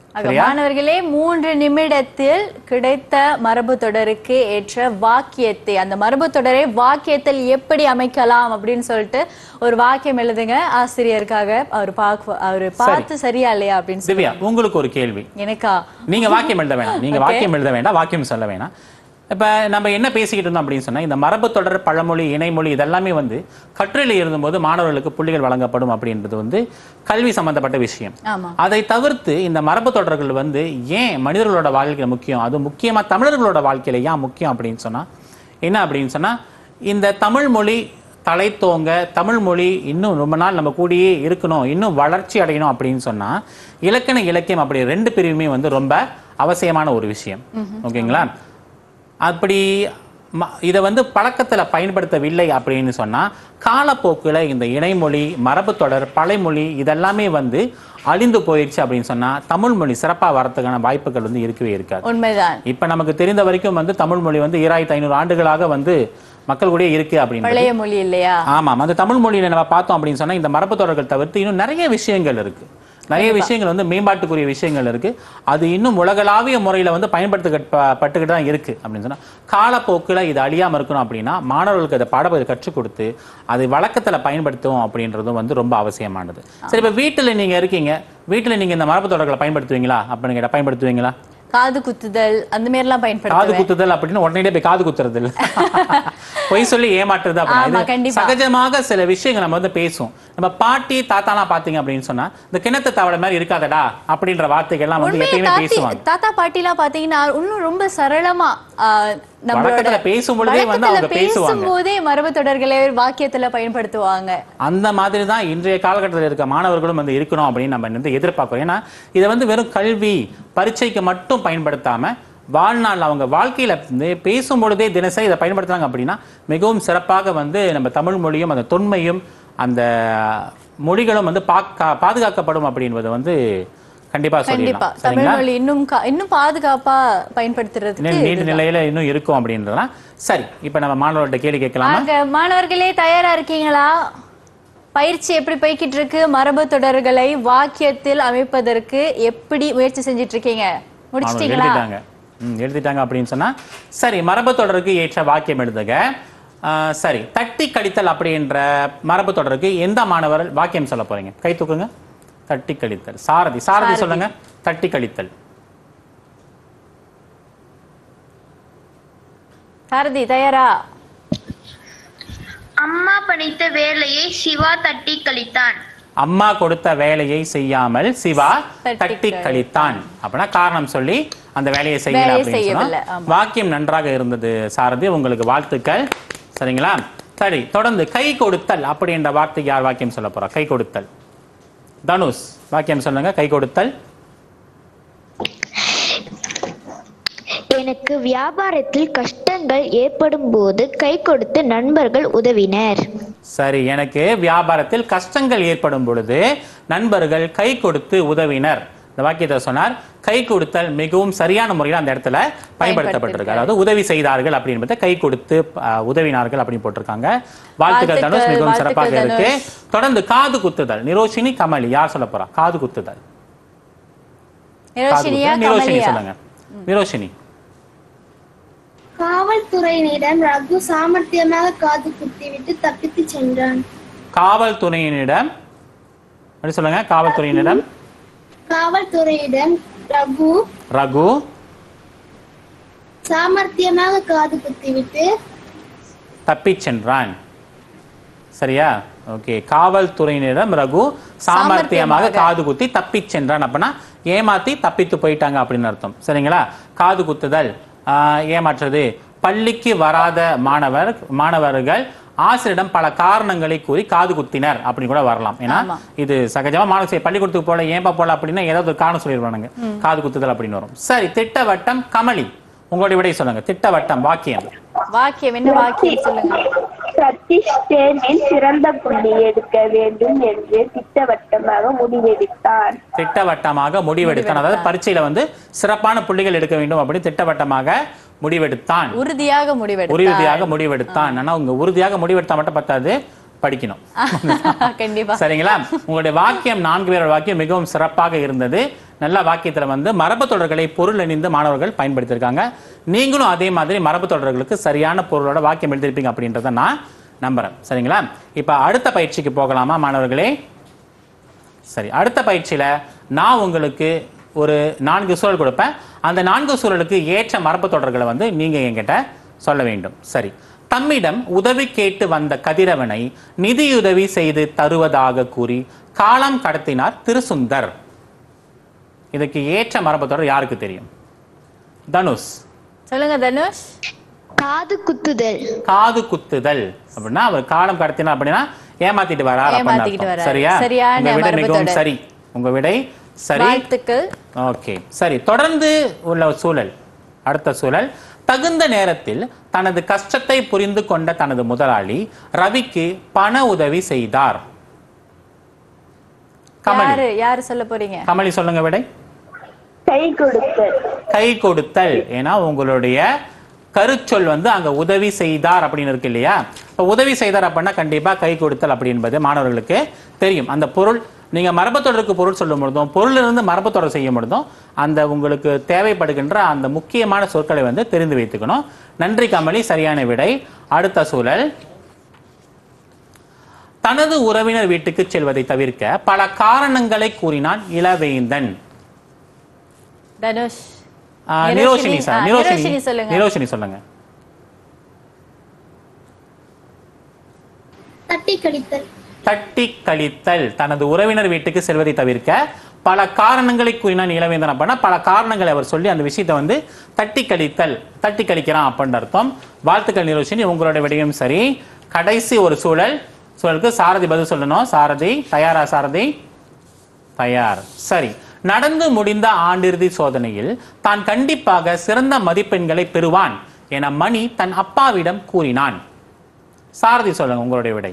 ஆக சரியா மாணவர்களே மூன்று நிமிடத்தில் கிடைத்த மரபு தொடருக்கு ஏற்ற வாக்கியத்தை அந்த மரபு தொடரை வாக்கியத்தில் எப்படி அமைக்கலாம் அப்படின்னு சொல்லிட்டு ஒரு வாக்கியம் எழுதுங்க ஆசிரியருக்காக அவர் பார்க்க அவர் பார்த்து சரியா இல்லையா அப்படின்னு சொல்லி திவ்யா உங்களுக்கு ஒரு கேள்வி எனக்கா நீங்க வாக்கியம் எழுத வேணாம் நீங்க Okay. வாக்கியம் எழுத வேண்டாம் வாக்கியம் சொல்ல வேணாம் இப்ப நம்ம என்ன பேசிக்கிட்டு இருந்தோம் அப்படின்னு சொன்னா இந்த மரபு தொடர் பழமொழி இணைமொழி இதெல்லாமே வந்து கற்றலில் இருந்தபோது மாணவர்களுக்கு புள்ளிகள் வழங்கப்படும் அப்படின்றது வந்து கல்வி சம்பந்தப்பட்ட விஷயம் ஆமா அதை தவிர்த்து இந்த மரபு தொடர்கள் வந்து ஏன் மனிதர்களோட வாழ்க்கையில முக்கியம் அது முக்கியமா தமிழர்களோட வாழ்க்கையில ஏன் முக்கியம் அப்படின்னு சொன்னா என்ன அப்படின்னு சொன்னா இந்த தமிழ் மொழி தலைத்தோங்க தமிழ் மொழி இன்னும் ரொம்ப நாள் நம்ம கூடயே இருக்கணும் இன்னும் வளர்ச்சி அடையணும் அப்படின்னு சொன்னா இலக்கண இலக்கியம் அப்படி ரெண்டு பிரிவுமே வந்து ரொம்ப அவசியமான ஒரு விஷயம் ஓகேங்களா அப்படி ம- இதை வந்து பழக்கத்துல பயன்படுத்தவில்லை அப்படின்னு சொன்னா காலப்போக்குல இந்த இணைமொழி மரபுத்தொடர் பழைமொழி இதெல்லாமே வந்து அழிந்து போயிடுச்சு அப்படின்னு சொன்னா தமிழ் மொழி சிறப்பா வரதுக்கான வாய்ப்புகள் வந்து இருக்கவே இருக்காது உண்மைதான் இப்ப நமக்கு தெரிந்த வரைக்கும் வந்து தமிழ் மொழி வந்து ஈராயிரத்தி ஐநூறு ஆண்டுகளாக வந்து மக்கள் கூட இருக்கு அப்படின்னு பழைய மொழி இல்லையா ஆமாம் அந்த தமிழ் மொழியில நம்ம பார்த்தோம் அப்படின்னு சொன்னா இந்த மரபு தொடர்கள் தவிர்த்து இன்னும் நிறைய விஷயங்கள் இருக்கு நிறைய விஷயங்கள் வந்து மேம்பாட்டுக்குரிய விஷயங்கள் இருக்கு அது இன்னும் உலகளாவிய முறையில வந்து பயன்படுத்தப்பட்டுக்கிட்டு தான் இருக்கு அப்படின்னு சொன்னா காலப்போக்கில் இது அழியாம இருக்கணும் அப்படின்னா மாணவர்களுக்கு அதை பாடப்பகுதி கற்றுக் கொடுத்து அதை வழக்கத்துல பயன்படுத்துவோம் அப்படின்றதும் வந்து ரொம்ப அவசியமானது சரி இப்ப வீட்டுல நீங்க இருக்கீங்க வீட்டுல நீங்க இந்த மரபு தொடர்களை பயன்படுத்துவீங்களா அப்படின்னு கேட்டா பயன்படுத்துவீங்களா காது குத்துதல் அந்த மாதிரி எல்லாம் காது பயன்படுத்துவேன் குத்துதல் அப்படின்னு உடனடியே போய் காது குத்துறது இல்ல பொய் சொல்லி ஏமாற்றுறது ஆமா, அப்படின்னா இது கண்டிப்பா. சகஜமாக சில விஷயங்கள் நம்ம வந்து பேசுவோம் நம்ம பாட்டி தாத்தாலாம் பாத்தீங்க அப்படின்னு சொன்னா இந்த கிணத்து தவளை மாதிரி இருக்காதடா அப்படின்ற வார்த்தைகள் எல்லாம் வந்து உண்மையா எப்பயுமே தாத்தி பேசுவாங்க தாத்தா பாட்டிலாம் பாத்தீங்கன்னா இன்னும் ரொம்ப சரளமா ஆ, நம்மளோட வழக்கத்துல பேசும்பொழுதே வந்து அவங்க வழக்கத்துல பேசுவாங்க. பேசும்போதே மரபு தொடர்களை வாக்கியத்துல பயன்படுத்துவாங்க அந்த மாதிரி தான் இன்றைய காலகட்டத்தில் இருக்க மாணவர்களும் வந்து இருக்கணும் அப்படின்னு நம்ம வந்து எதிர்பார்க்கிறோம் ஏன்னா இதை வந்து வெறும் கல்வி பரீட்சைக்கு மட்டும் பயன்படுத்தாம வாழ்நாள் அவங்க வாழ்க்கையில வந்து பேசும் பொழுதே தினசரி இதை பயன்படுத்துறாங்க அப்படின்னா மிகவும் சிறப்பாக வந்து நம்ம தமிழ் மொழியும் அந்த தொன்மையும் அந்த மொழிகளும் வந்து பாக்கா- பாதுகாக்கப்படும் அப்படின்றது வந்து கண்டிப்பா கண்டிப்பா சொல்லிடலாம் தமிழ் சரிங்களா மொழி இன்னும் கா- இன்னும் பாதுகாப்பா பயன்படுத்துறதுக்கு இன்னும் நீண்ட இதுதான். நிலையில இன்னும் இருக்கும் அப்படின்றதுலாம் சரி இப்ப நம்ம மாணவர்கள்ட்ட கேள்வி கேட்கலாமா ஆக மாணவர்களே தயாரா இருக்கீங்களா பயிற்சி எப்படி போய்கிட்டு இருக்கு மரபு தொடர்களை வாக்கியத்தில் அமைப்பதற்கு எப்படி முயற்சி செஞ்சிட்டு இருக்கீங்க மாணவர்கள் முடிச்சிட்டீங்களா எழுதிட்டாங்க ம், எழுதிட்டாங்க அப்படின்னு சொன்னா சரி மரபு தொடருக்கு ஏற்ற வாக்கியம் எழுதுக ஆ, சரி தட்டி கழித்தல் அப்படின்ற மரபு தொடருக்கு எந்த மாணவர் வாக்கியம் சொல்ல போறீங்க கை தூக்குங்க தட்டி கழித்தல் சாரதி சாரதி சாரதி. சொல்லுங்க தட்டி கழித்தல் சாரதி தயாரா அம்மா பணித்த வேலையை சிவா தட்டி கழித்தான் அம்மா கொடுத்த வேலையை செய்யாமல் சிவா தட்டி தட்டி கழித்தான் அப்படின்னா காரணம் சொல்லி அந்த வேலையை செய்யல வேலையை அப்படின்னு செய்யவில்லை, சொன்னா ஆமா. வாக்கியம் நன்றாக இருந்தது சாரதி உங்களுக்கு வாழ்த்துக்கள் சரிங்களா சரி தொடர்ந்து கை கொடுத்தல் அப்படின்ற வார்த்தைக்கு யார் வாக்கியம் சொல்ல போறா கை கொடுத்தல் தனுஷ் வாக்கியம் சொல்லுங்க கை கொடுத்தல் எனக்கு வியாபாரத்தில் கஷ்டங்கள் ஏற்படும் போது கை கொடுத்து நண்பர்கள் உதவினர் சரி எனக்கு வியாபாரத்தில் கஷ்டங்கள் ஏற்படும் பொழுது நண்பர்கள் கை கொடுத்து உதவினர் இந்த வாக்கியத்தை சொன்னார் கை கொடுத்தல் மிகவும் சரியான முறையில் அந்த இடத்துல பயன்படுத்தப்பட்டிருக்கு அதாவது உதவி செய்தார்கள் அப்படின்றத கை கொடுத்து அஹ், உதவினார்கள் அப்படின்னு போட்டிருக்காங்க வாழ்த்துக்கள் தனுஷ் வாழ்த்துக்கள், மிகவும் சிறப்பாக வாழ்த்துக்கள் இருக்கு தொடர்ந்து காது குத்துதல் நிரோஷினி கமலி யார் சொல்ல போறா காது குத்துதல் காது நிரோஷினியா குத்துதல். நிரோஷினி கமலியா சொல்லுங்க நிரோஷினி காவல்துறையினரிடம் ரகு சாமர்த்தியமாக காது குத்திவிட்டு தப்பித்து சென்றான் காவல்துறையினிடம் அப்படி சொல்லுங்க காவல்துறையினிடம் காவல்துறையிடம் ரகு ரகு சாமர்த்தியமாக காது குத்திவிட்டு தப்பிச் சென்றான் சரியா ஓகே காவல்துறையினரிடம் ரகு சாமர்த்தியமாக காது குத்தி தப்பிச் சென்றான் அப்படின்னா ஏமாத்தி தப்பித்து போயிட்டாங்க அப்படின்னு அர்த்தம் சரிங்களா காது குத்துதல் ஆஹ், ஏமாற்றுறது பள்ளிக்கு வராத மாணவர் மாணவர்கள் ஆசிரியரிடம் பல காரணங்களை கூறி காது குத்தினர் அப்படின்னு கூட வரலாம் ஏன்னா ஆமா. இது சகஜமா மாணவ சரி, பள்ளிக்கூடத்துக்கு போல ஏன்பா போல அப்படின்னா ஏதாவது ஒரு காரணம் சொல்லிடுவானுங்க காது குத்துதல் அப்படின்னு வரும் சரி திட்டவட்டம் கமலி உங்களுடைய விடை சொல்லுங்க திட்டவட்டம் வாக்கியம் வாக்கியம் என்ன வாக்கியம் சொல்லுங்க சதீஷ் தேர்வில் சிறந்த புள்ளி எடுக்க வேண்டும் என்று திட்டவட்டமாக முடிவெடுத்தார் திட்டவட்டமாக முடிவெடுத்தான் அதாவது பரீட்சையில வந்து சிறப்பான புள்ளிகள் எடுக்க வேண்டும் அப்படி திட்டவட்டமாக முடிவெடுத்தான் உறுதியாக முடிவெடுத்தார் உறுதியாக முடிவெடுத்தான் ஆனா உங்க உறுதியாக முடிவெடுத்தா மட்டும் பத்தாது படிக்கணும் கண்டிப்பா சரிங்களா உங்களுடைய வாக்கியம் நான்கு பேரோட வாக்கியம் மிகவும் சிறப்பாக இருந்தது நல்ல வாக்கியத்துல வந்து மரபு தொடர்களை பொருள் அணிந்து மாணவர்கள் பயன்படுத்தியிருக்காங்க நீங்களும் அதே மாதிரி மரபு தொடர்களுக்கு சரியான பொருளோட வாக்கியம் எழுதிருப்பீங்க அப்படின்றத நான் நம்புறேன் சரிங்களா இப்ப அடுத்த பயிற்சிக்கு போகலாமா மாணவர்களே சரி அடுத்த பயிற்சியில நான் உங்களுக்கு ஒரு நான்கு சூழல் கொடுப்பேன் அந்த நான்கு சூழலுக்கு ஏற்ற மரபு தொடர்களை வந்து நீங்க என்கிட்ட சொல்ல வேண்டும் சரி தம்மிடம் உதவி கேட்டு வந்த கதிரவனை நிதியுதவி செய்து தருவதாக கூறி காலம் கடத்தினார் திருசுந்தர் இதுக்கு ஏற்ற மரபு தொடர் யாருக்கு தெரியும் தனுஷ் சொல்லுங்க தனுஷ் காது குத்துதல் காது குத்துதல் அப்படின்னா அவர் காலம் கடத்தினார் அப்படின்னா ஏமாத்திட்டு வரார் அப்படின்னு ஏமாத்திக்கிட்டு அர்த்தம். வரார். சரியா சரியான உங்க விடை மரபு மிகவும் தொடர். சரி உங்க விடை சரி வாழ்த்துக்கள் ஓகே சரி தொடர்ந்து உள்ள சூழல் அடுத்த சூழல் தகுந்த நேரத்தில் தனது கஷ்டத்தை புரிந்து கொண்ட தனது முதலாளி ரவிக்கு பண உதவி செய்தார் கமலி யாரு யாரு சொல்ல போறீங்க கமலி சொல்லுங்க விடை கை கொடுத்தல் கை கொடுத்தல் ஏன்னா உங்களுடைய கருச்சொல் வந்து அங்க உதவி செய்தார் அப்படின்னு இருக்கு இல்லையா இப்ப உதவி செய்தார் அப்படின்னா கண்டிப்பா கை கொடுத்தல் அப்படி என்பது மாணவர்களுக்கு தெரியும் அந்த பொருள் நீங்க மரபத்தொடருக்கு பொருள் சொல்லும் பொழுதும் பொருளிலிருந்து மரபத்தொடர் செய்யும் பொழுதும் அந்த உங்களுக்கு தேவைப்படுகின்ற அந்த முக்கியமான சொற்களை வந்து தெரிந்து வைத்துக்கணும் நன்றி கமலி சரியான விடை அடுத்த சூழல் தனது உறவினர் வீட்டுக்கு செல்வதை தவிர்க்க பல காரணங்களை கூறினான் இளவேந்தன் தனுஷ் ஆ, நிரோஷினி நிரோஷினி, சார் ஆ, நிரோஷினி நிரோஷினி சொல்லுங்க. நிரோஷினி சொல்லுங்க தட்டி கழித்தல் தட்டி கழித்தல் தனது உறவினர் வீட்டுக்கு செல்வதை தவிர்க்க பல காரணங்களை கூறினான் இளவேந்தன் அப்படின்னா பல காரணங்களை அவர் சொல்லி அந்த விஷயத்தை வந்து தட்டி கழித்தல் தட்டி கழிக்கிறான் அப்படின்னு அர்த்தம் வாழ்த்துக்கள் நிரோஷினி உங்களோட விடையும் சரி கடைசி ஒரு சூழல் சூழலுக்கு சாரதி பதில் சொல்லணும் சாரதி தயாரா சாரதி தயார் சரி நடந்து முடிந்த ஆண்டிறுதி சோதனையில் தான் கண்டிப்பாக சிறந்த மதிப்பெண்களை பெறுவான் என மணி தன் அப்பாவிடம் கூறினான் சாரதி சொல்லுங்க உங்களுடைய விடை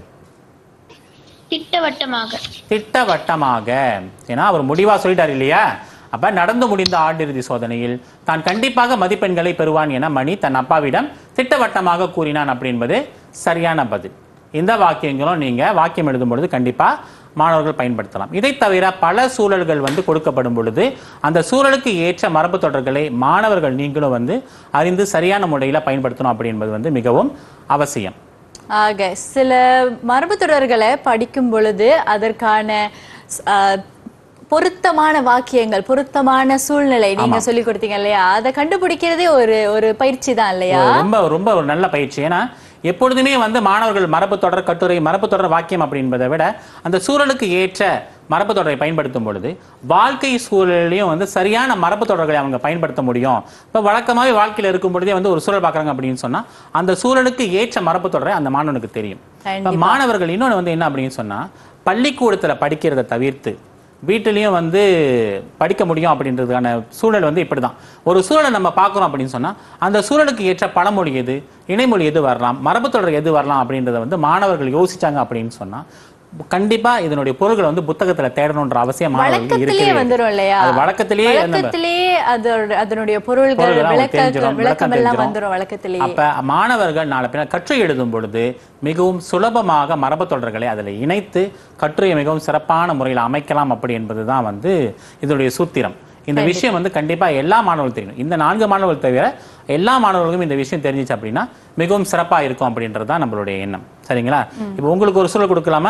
திட்டவட்டமாக திட்டவட்டமாக ஏன்னா அவர் முடிவா சொல்லிட்டார் இல்லையா அப்ப நடந்து முடிந்த ஆண்டிறுதி சோதனையில் தான் கண்டிப்பாக மதிப்பெண்களை பெறுவான் என மணி தன் அப்பாவிடம் திட்டவட்டமாக கூறினான் அப்படி என்பது சரியான பதில் இந்த வாக்கியங்களும் நீங்க வாக்கியம் எழுதும் பொழுது கண்டிப்பா மாணவர்கள் பயன்படுத்தலாம் இதை தவிர பல சூழல்கள் வந்து கொடுக்கப்படும் பொழுது அந்த சூழலுக்கு ஏற்ற மரபு தொடர்களை மாணவர்கள் நீங்களும் வந்து அறிந்து சரியான முறையில் பயன்படுத்தணும் அப்படி என்பது வந்து மிகவும் அவசியம் ஆக சில மரபு தொடர்களை படிக்கும் பொழுது அதற்கான ஸ்- ஆ, பொருத்தமான வாக்கியங்கள் பொருத்தமான சூழ்நிலை நீங்க சொல்லி கொடுத்தீங்க இல்லையா அதை கண்டுபிடிக்கிறதே ஒரு ஒரு பயிற்சி தான் இல்லையா ஒரு ரொம்ப ரொம்ப ஒரு நல்ல பயிற்சி ஏன்னா எப்பொழுதுமே வந்து மாணவர்கள் மரபு தொடர் கட்டுரை மரபு தொடர் வாக்கியம் அப்படி என்பதை விட அந்த சூழலுக்கு ஏற்ற மரபு தொடரை பயன்படுத்தும் பொழுது வாழ்க்கை சூழலையும் வந்து சரியான மரபு தொடர்களை அவங்க பயன்படுத்த முடியும் இப்போ வழக்கமாகவே வாழ்க்கையில் இருக்கும் பொழுதே வந்து ஒரு சூழல் பார்க்குறாங்க அப்படின்னு சொன்னா அந்த சூழலுக்கு ஏற்ற மரபு தொடரை அந்த மாணவனுக்கு தெரியும் இப்ப கண்டிப்பா. மாணவர்கள் இன்னொன்று வந்து என்ன அப்படின்னு சொன்னா பள்ளிக்கூடத்துல படிக்கிறத தவிர்த்து வீட்டிலையும் வந்து படிக்க முடியும் அப்படின்றதுக்கான சூழல் வந்து இப்படிதான் ஒரு சூழலை நம்ம பார்க்குறோம் அப்படின்னு சொன்னா அந்த சூழலுக்கு ஏற்ற பழமொழி எது இணைமொழி எது வரலாம் மரபு தொடர் எது வரலாம் அப்படின்றத வந்து மாணவர்கள் யோசிச்சாங்க அப்படின்னு சொன்னா கண்டிப்பா இதனுடைய பொருள்களை வந்து புத்தகத்துல தேடணுன்ற அவசியம் மாணவர்களுக்கு வழக்கத்திலேயே இருக்கவே வந்துரும் இல்லையா அது வழக்கத்திலேயே நம்ம வழக்கத்திலேயே அதோட அதனுடைய பொருள்கள் பொருள்கள் அவங்க விளக்க தெரிஞ்சிரும், விளக்கம் விளக்கம் எல்லாம் தெரிஞ்சிரும். வந்துரும் வழக்கத்திலேயே அப்ப மாணவர்கள் நாளை பின்னர் கற்று எழுதும் பொழுது மிகவும் சுலபமாக மரபு தொடர்களை அதில் இணைத்து கட்டுரையை மிகவும் சிறப்பான முறையில் அமைக்கலாம் அப்படி என்பதுதான் வந்து இதனுடைய சூத்திரம் இந்த விஷயம் வந்து கண்டிப்பா எல்லா மாணவர்களும் தெரியும் இந்த நான்கு மாணவர்கள் தவிர எல்லா மாணவர்களுக்கும் இந்த விஷயம் தெரிஞ்சிச்சு அப்படின்னா மிகவும் சிறப்பா இருக்கும் அப்படின்றது தான் நம்மளுடைய எண்ணம் சரிங்களா இப்போ உங்களுக்கு ஒரு சூழல் கொடுக்கலாமா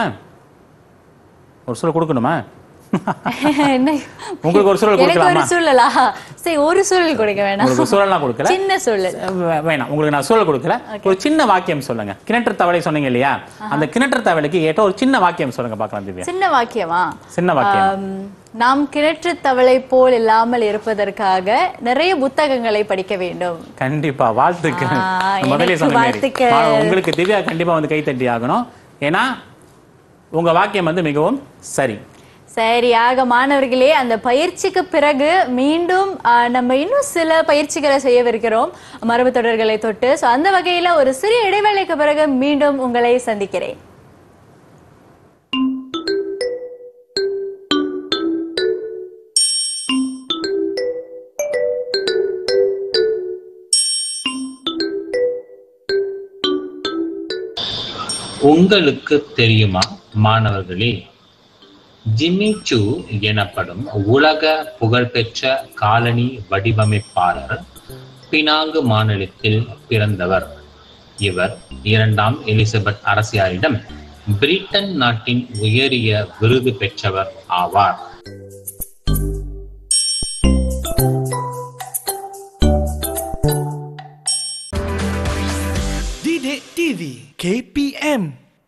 ஒரு சூழல் கொடுக்கணுமா என்ன உங்களுக்கு ஒரு சூழல் எனக்கு ஒரு கொடுக்கலாமா சூழலா சரி ஒரு சூழல் கொடுக்க வேணாம் உங்களுக்கு சூழல்லாம் கொடுக்கல சின்ன சூழல் வே- வேணாம் உங்களுக்கு நான் சூழல் கொடுக்கல ஒரு சின்ன வாக்கியம் சொல்லுங்க கிணற்று தவளை சொன்னீங்க இல்லையா அந்த கிணற்று தவளைக்கு ஏற்ற ஒரு சின்ன வாக்கியம் சொல்லுங்க பார்க்கலாம் திவ்யா சின்ன வாக்கியமா சின்ன வாக்கியம் ஆம், நாம் கிணற்று தவளை போல் இல்லாமல் இருப்பதற்காக நிறைய புத்தகங்களை படிக்க வேண்டும் கண்டிப்பா வாழ்த்துக்கள் ஆ, நான் முதல்லயே எனக்கு சொன்ன மாதிரி. வாழ்த்துக்கள். ஆ, உங்களுக்கு திவ்யா கண்டிப்பா வந்து கை தட்டி ஆகணும் ஏன்னா உங்க வாக்கியம் வந்து மிகவும் சரி சரி ஆக மாணவர்களே அந்த பயிற்சிக்கு பிறகு மீண்டும் ஆ, நம்ம இன்னும் சில பயிற்சிகளை செய்யவிருக்கிறோம் மரபு தொடர்களை தொட்டு ஸோ அந்த வகையில ஒரு சிறிய இடைவேளைக்கு பிறகு மீண்டும் உங்களை சந்திக்கிறேன் உங்களுக்கு தெரியுமா மாணவர்களே ஜிமிச்சு எனப்படும் உலக புகழ்பெற்ற காலனி வடிவமைப்பாளர் பினாங்கு மாநிலத்தில் பிறந்தவர் இவர் இரண்டாம் எலிசபெத் அரசியாரிடம் பிரிட்டன் நாட்டின் உயரிய விருது பெற்றவர் ஆவார் Didik TV KPM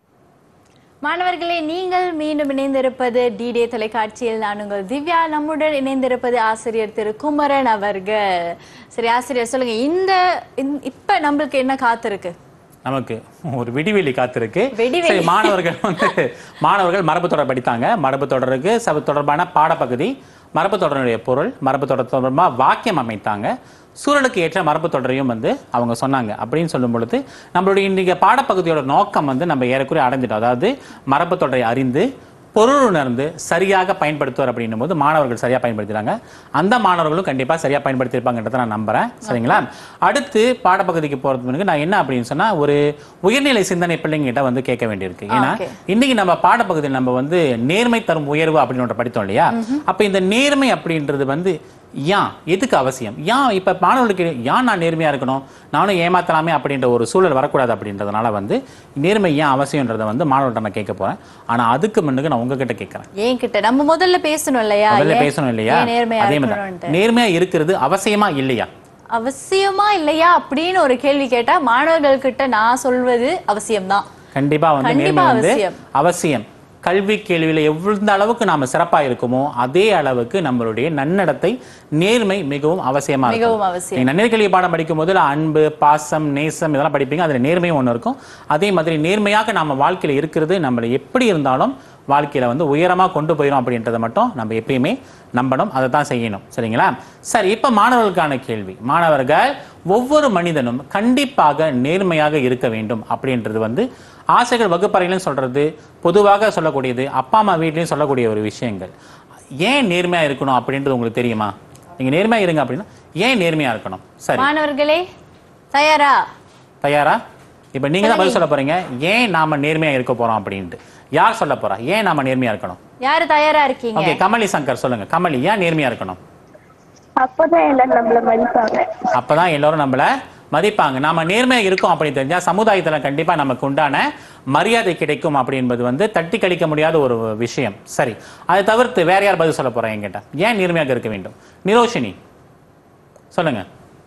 மாணவர்களே நீங்கள் மீண்டும் இணைந்திருப்பது டிடே தொலைக்காட்சியில் நான் உங்கள் திவ்யா நம்முடன் இணைந்திருப்பது ஆசிரியர் திரு குமரன் அவர்கள் சரி ஆசிரியர் சொல்லுங்க இந்த இந்த- இப்ப நம்மளுக்கு என்ன காத்திருக்கு நமக்கு ஒரு விடிவெளி காத்திருக்கு விடிவெளி. சரி மாணவர்கள் வந்து மாணவர்கள் மரபு தொடர் படித்தாங்க மரபு தொடருக்கு சப தொடர்பான பாடப்பகுதி மரபு தொடருடைய பொருள் மரபு தொடர் தொடர்பா வாக்கியம் அமைத்தாங்க சூழலுக்கு ஏற்ற மரபு தொடரையும் வந்து அவங்க சொன்னாங்க அப்படின்னு சொல்லும் பொழுது நம்மளுடைய இன்றைய பாடப்பகுதியோட நோக்கம் வந்து நம்ம ஏறக்குறைய அடைஞ்சிட்டோம் அதாவது மரபு தொடரை அறிந்து பொருள் உணர்ந்து சரியாக பயன்படுத்துவார் அப்படின்னும் போது மாணவர்கள் சரியா பயன்படுத்துறாங்க அந்த மாணவர்களும் கண்டிப்பா சரியா பயன்படுத்தியிருப்பாங்கன்றதை நான் நம்புறேன் சரிங்களா அடுத்து பாடப்பகுதிக்கு போறதுக்கு முன்னாடி நான் என்ன அப்படின்னு சொன்னா ஒரு உயர்நிலை சிந்தனை பிள்ளைங்கிட்ட வந்து கேட்க வேண்டியிருக்கு ஏன்னா Okay. இன்னைக்கு நம்ம பாடப்பகுதியில் நம்ம வந்து நேர்மை தரும் உயர்வு அப்படின்னு ஒன்று படித்தோம் இல்லையா அப்ப இந்த நேர்மை அப்படின்றது வந்து ஏன் எதுக்கு அவசியம் ஏன் இப்ப மாணவர்களுக்கு ஏன் நான் நேர்மையா இருக்கணும் நானும் ஏமாத்தலாமே அப்படின்ற ஒரு சூழல் வரக்கூடாது அப்படின்றதுனால வந்து நேர்மை ஏன் அவசியம்ன்றதை வந்து மாணவர்கள்ட்ட நான் கேட்க போறேன் ஆனா அதுக்கு முன்னுக்கு நான் உங்ககிட்ட கேட்கறேன் ஏன் கிட்ட நம்ம முதல்ல பேசணும் இல்லையா முதல்ல ஏன்- பேசணும் இல்லையா ஏன் நேர்மையா அதே மாதிரி இருக்கணும்ன்ட்டு. தான். நேர்மையா இருக்கிறது அவசியமா இல்லையா அவசியமா இல்லையா அப்படின்னு ஒரு கேள்வி கேட்டா மாணவர்கள் கிட்ட நான் சொல்வது அவசியம்தான் கண்டிப்பா வந்து கண்டிப்பா நேர்மை வந்து அவசியம். அவசியம் கல்வி கேள்வியில எவ்வளவு அளவுக்கு நாம சிறப்பா இருக்குமோ அதே அளவுக்கு நம்மளுடைய நன்னடத்தை நேர்மை மிகவும் அவசியமா இருக்கும் மிகவும் அவசியம். நீங்க நன்னீர் கல்வி பாடம் படிக்கும் போது அன்பு பாசம் நேசம் இதெல்லாம் படிப்பீங்க அதுல நேர்மையும் ஒண்ணு இருக்கும் அதே மாதிரி நேர்மையாக நாம வாழ்க்கையில இருக்கிறது நம்மள எப்படி இருந்தாலும் வாழ்க்கையில வந்து உயரமா கொண்டு போயிடும் அப்படின்றத மட்டும் நம்ம எப்பயுமே நம்பணும் அதை தான் செய்யணும் சரிங்களா சரி இப்ப மாணவர்களுக்கான கேள்வி மாணவர்கள் ஒவ்வொரு மனிதனும் கண்டிப்பாக நேர்மையாக இருக்க வேண்டும் அப்படின்றது வந்து ஆசிரியர்கள் வகுப்பறையிலும் சொல்றது பொதுவாக சொல்லக்கூடியது அப்பா அம்மா வீட்லயும் சொல்லக்கூடிய ஒரு விஷயங்கள் ஏன் நேர்மையா இருக்கணும் அப்படின்றது உங்களுக்கு தெரியுமா நீங்க நேர்மையா இருங்க அப்படின்னா ஏன் நேர்மையா இருக்கணும் சரி மாணவர்களே தயாரா தயாரா இப்ப நீங்க தான் பதில் சொல்ல போறீங்க ஏன் நாம நேர்மையா இருக்க போறோம் அப்படின்ட்டு யார் சொல்ல போறா ஏன் நாம நேர்மையா இருக்கணும் யாரு தயாரா இருக்கீங்க ஓகே கமலி சங்கர் சொல்லுங்க கமலி ஏன் நேர்மையா இருக்கணும் அப்பதான் எல்லாரும் நம்மள மதிப்பாங்க அப்பதான் எல்லாரும் நம்மள மதிப்பாங்க நாம நேர்மையா இருக்கோம் அப்படின்னு தெரிஞ்சா சமுதாயத்துல கண்டிப்பா நமக்கு உண்டான மரியாதை கிடைக்கும் அப்படி என்பது வந்து தட்டி கழிக்க முடியாத ஒரு விஷயம் சரி அதை தவிர்த்து வேற யார் பதில் சொல்ல போறாங்க என்கிட்ட ஏன் நேர்மையாக இருக்க வேண்டும் நிரோஷினி சொல்லுங்க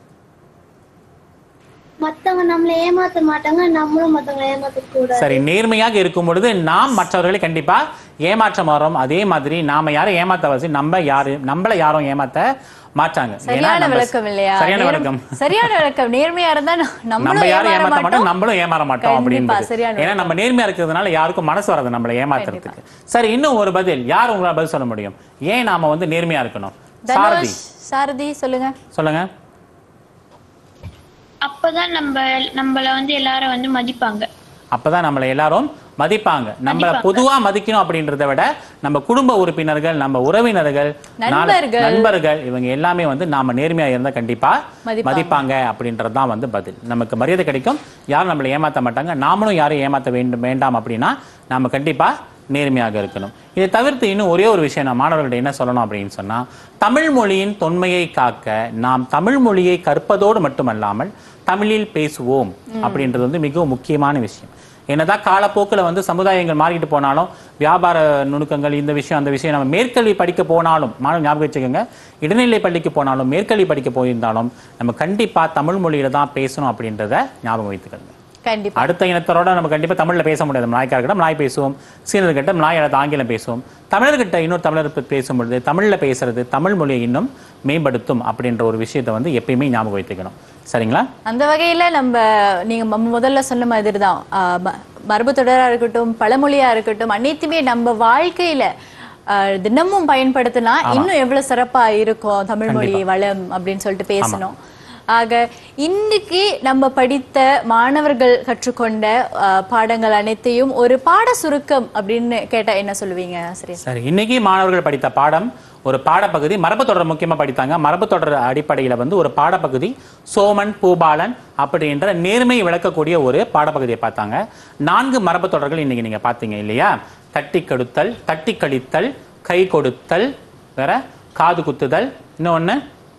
மத்தவங்க நம்மள ஏமாத்த மாட்டாங்க நம்மளும் மத்தவங்களை ஏமாத்த கூடாது சரி நேர்மையாக இருக்கும் பொழுது நாம் மற்றவர்களை கண்டிப்பா ஏமாற்ற மாறோம் அதே மாதிரி நாம யாரும் ஏமாத்த அவசியம் நம்ம யாரு நம்மள யாரும் ஏமாத்த மாட்டாங்க ஏன்னா சரியான நம்ம- விளக்கம் இல்லையா சரியான நேர்ம- விளக்கம் சரியான விளக்கம் நேர்மையா இருந்தா ந- நம்ம நம்மளும் யாரும் ஏமாற ஏமாத்த மாட்டோம் மாட்டோம் நம்மளும் ஏமாற மாட்டோம் கண்டிப்பா, அப்படின்னு சரியான ஏன்னா நம்ம நேர்மையா இருக்கிறதுனால யாருக்கும் மனசு வராது நம்மளை ஏமாத்துறதுக்கு சரி இன்னும் ஒரு பதில் யார் உங்களால பதில் சொல்ல முடியும் ஏன் நாம வந்து நேர்மையா இருக்கணும் சாரதி தனுஷ் சாரதி சொல்லுங்க சொல்லுங்க அப்பதான் நம்ம நம்மள வந்து எல்லாரும் வந்து மதிப்பாங்க அப்பதான் நம்மளை எல்லாரும் மதிப்பாங்க நம்மள பொதுவா மதிக்கணும் அப்படின்றத விட நம்ம குடும்ப உறுப்பினர்கள் நம்ம உறவினர்கள் நாளை- நண்பர்கள். நண்பர்கள் இவங்க எல்லாமே வந்து நாம நேர்மையா இருந்தா கண்டிப்பா மதிப்பாங்க. மதிப்பாங்க அப்படின்றது தான் வந்து பதில் நமக்கு மரியாதை கிடைக்கும் யாரும் நம்மளை ஏமாத்த மாட்டாங்க நாமளும் யாரையும் ஏமாத்த வேண்டும் வேண்டாம் அப்படின்னா நாம கண்டிப்பா நேர்மையாக இருக்கணும் இதை தவிர்த்து இன்னும் ஒரே ஒரு விஷயம் நான் மாணவர்கள்ட்ட என்ன சொல்லணும் அப்படின்னு சொன்னா தமிழ் மொழியின் தொன்மையை காக்க நாம் தமிழ் மொழியை கற்பதோடு மட்டுமல்லாமல் தமிழில் பேசுவோம் அப்படின்றது வந்து மிகவும் முக்கியமான விஷயம் என்னதான் காலப்போக்கில் வந்து சமுதாயங்கள் மாறிட்டு போனாலும் வியாபார நுணுக்கங்கள் இந்த விஷயம் அந்த விஷயம் நம்ம மேற்கல்வி படிக்க போனாலும் மாணவ ஞாபகம் வச்சுக்கோங்க இடைநிலை பள்ளிக்கு போனாலும் மேற்கல்வி படிக்க போயிருந்தாலும் நம்ம கண்டிப்பா தமிழ் மொழியில தான் பேசணும் அப்படின்றத ஞாபகம் வைத்துக்கோங்க கண்டிப்பா அடுத்த இனத்தரோட நம்ம கண்டிப்பா தமிழ்ல பேச முடியாது நாய்க்கார்கிட்ட நாய் பேசுவோம் சீனர்கிட்ட நாய் அல்லது ஆங்கிலம் பேசுவோம் தமிழர்கிட்ட இன்னொரு தமிழர் பத்தி பேசும் பொழுது தமிழ்ல பேசுறது தமிழ் மொழியை இன்னும் மேம்படுத்தும் அப்படின்ற ஒரு விஷயத்தை வந்து எப்பயுமே ஞாபகம் வைத்துக்கணும் சரிங்களா அந்த வகையில நம்ம நீங்க ம- முதல்ல சொன்ன மாதிரி தான் மரபு தொடரா இருக்கட்டும் பழமொழியா இருக்கட்டும் அனைத்துமே நம்ம வாழ்க்கையில ஆஹ், தினமும் பயன்படுத்தினா இன்னும் எவ்வளவு சிறப்பா இருக்கும் தமிழ் மொழி வளம் அப்படின்னு சொல்லிட்டு பேசணும் ஆக இன்னைக்கு நம்ம படித்த மாணவர்கள் கற்றுக்கொண்ட ஆஹ், பாடங்கள் அனைத்தையும் ஒரு பாட சுருக்கம் அப்படின்னு கேட்டா என்ன சொல்லுவீங்க ஆசிரியர் சரி இன்னைக்கு மாணவர்கள் படித்த பாடம் ஒரு பாடப்பகுதி மரபு தொடர் முக்கியமா படித்தாங்க மரபு தொடர் அடிப்படையில வந்து ஒரு பாடப்பகுதி சோமன் பூபாலன் அப்படின்ற நேர்மையை விளக்கக்கூடிய ஒரு பாடப்பகுதியை பார்த்தாங்க நான்கு மரபு தொடர்கள் இன்னைக்கு நீங்க பார்த்தீங்க இல்லையா தட்டி கெடுத்தல் தட்டி கழித்தல் கை கொடுத்தல் வேற காது குத்துதல் இன்னொன்னு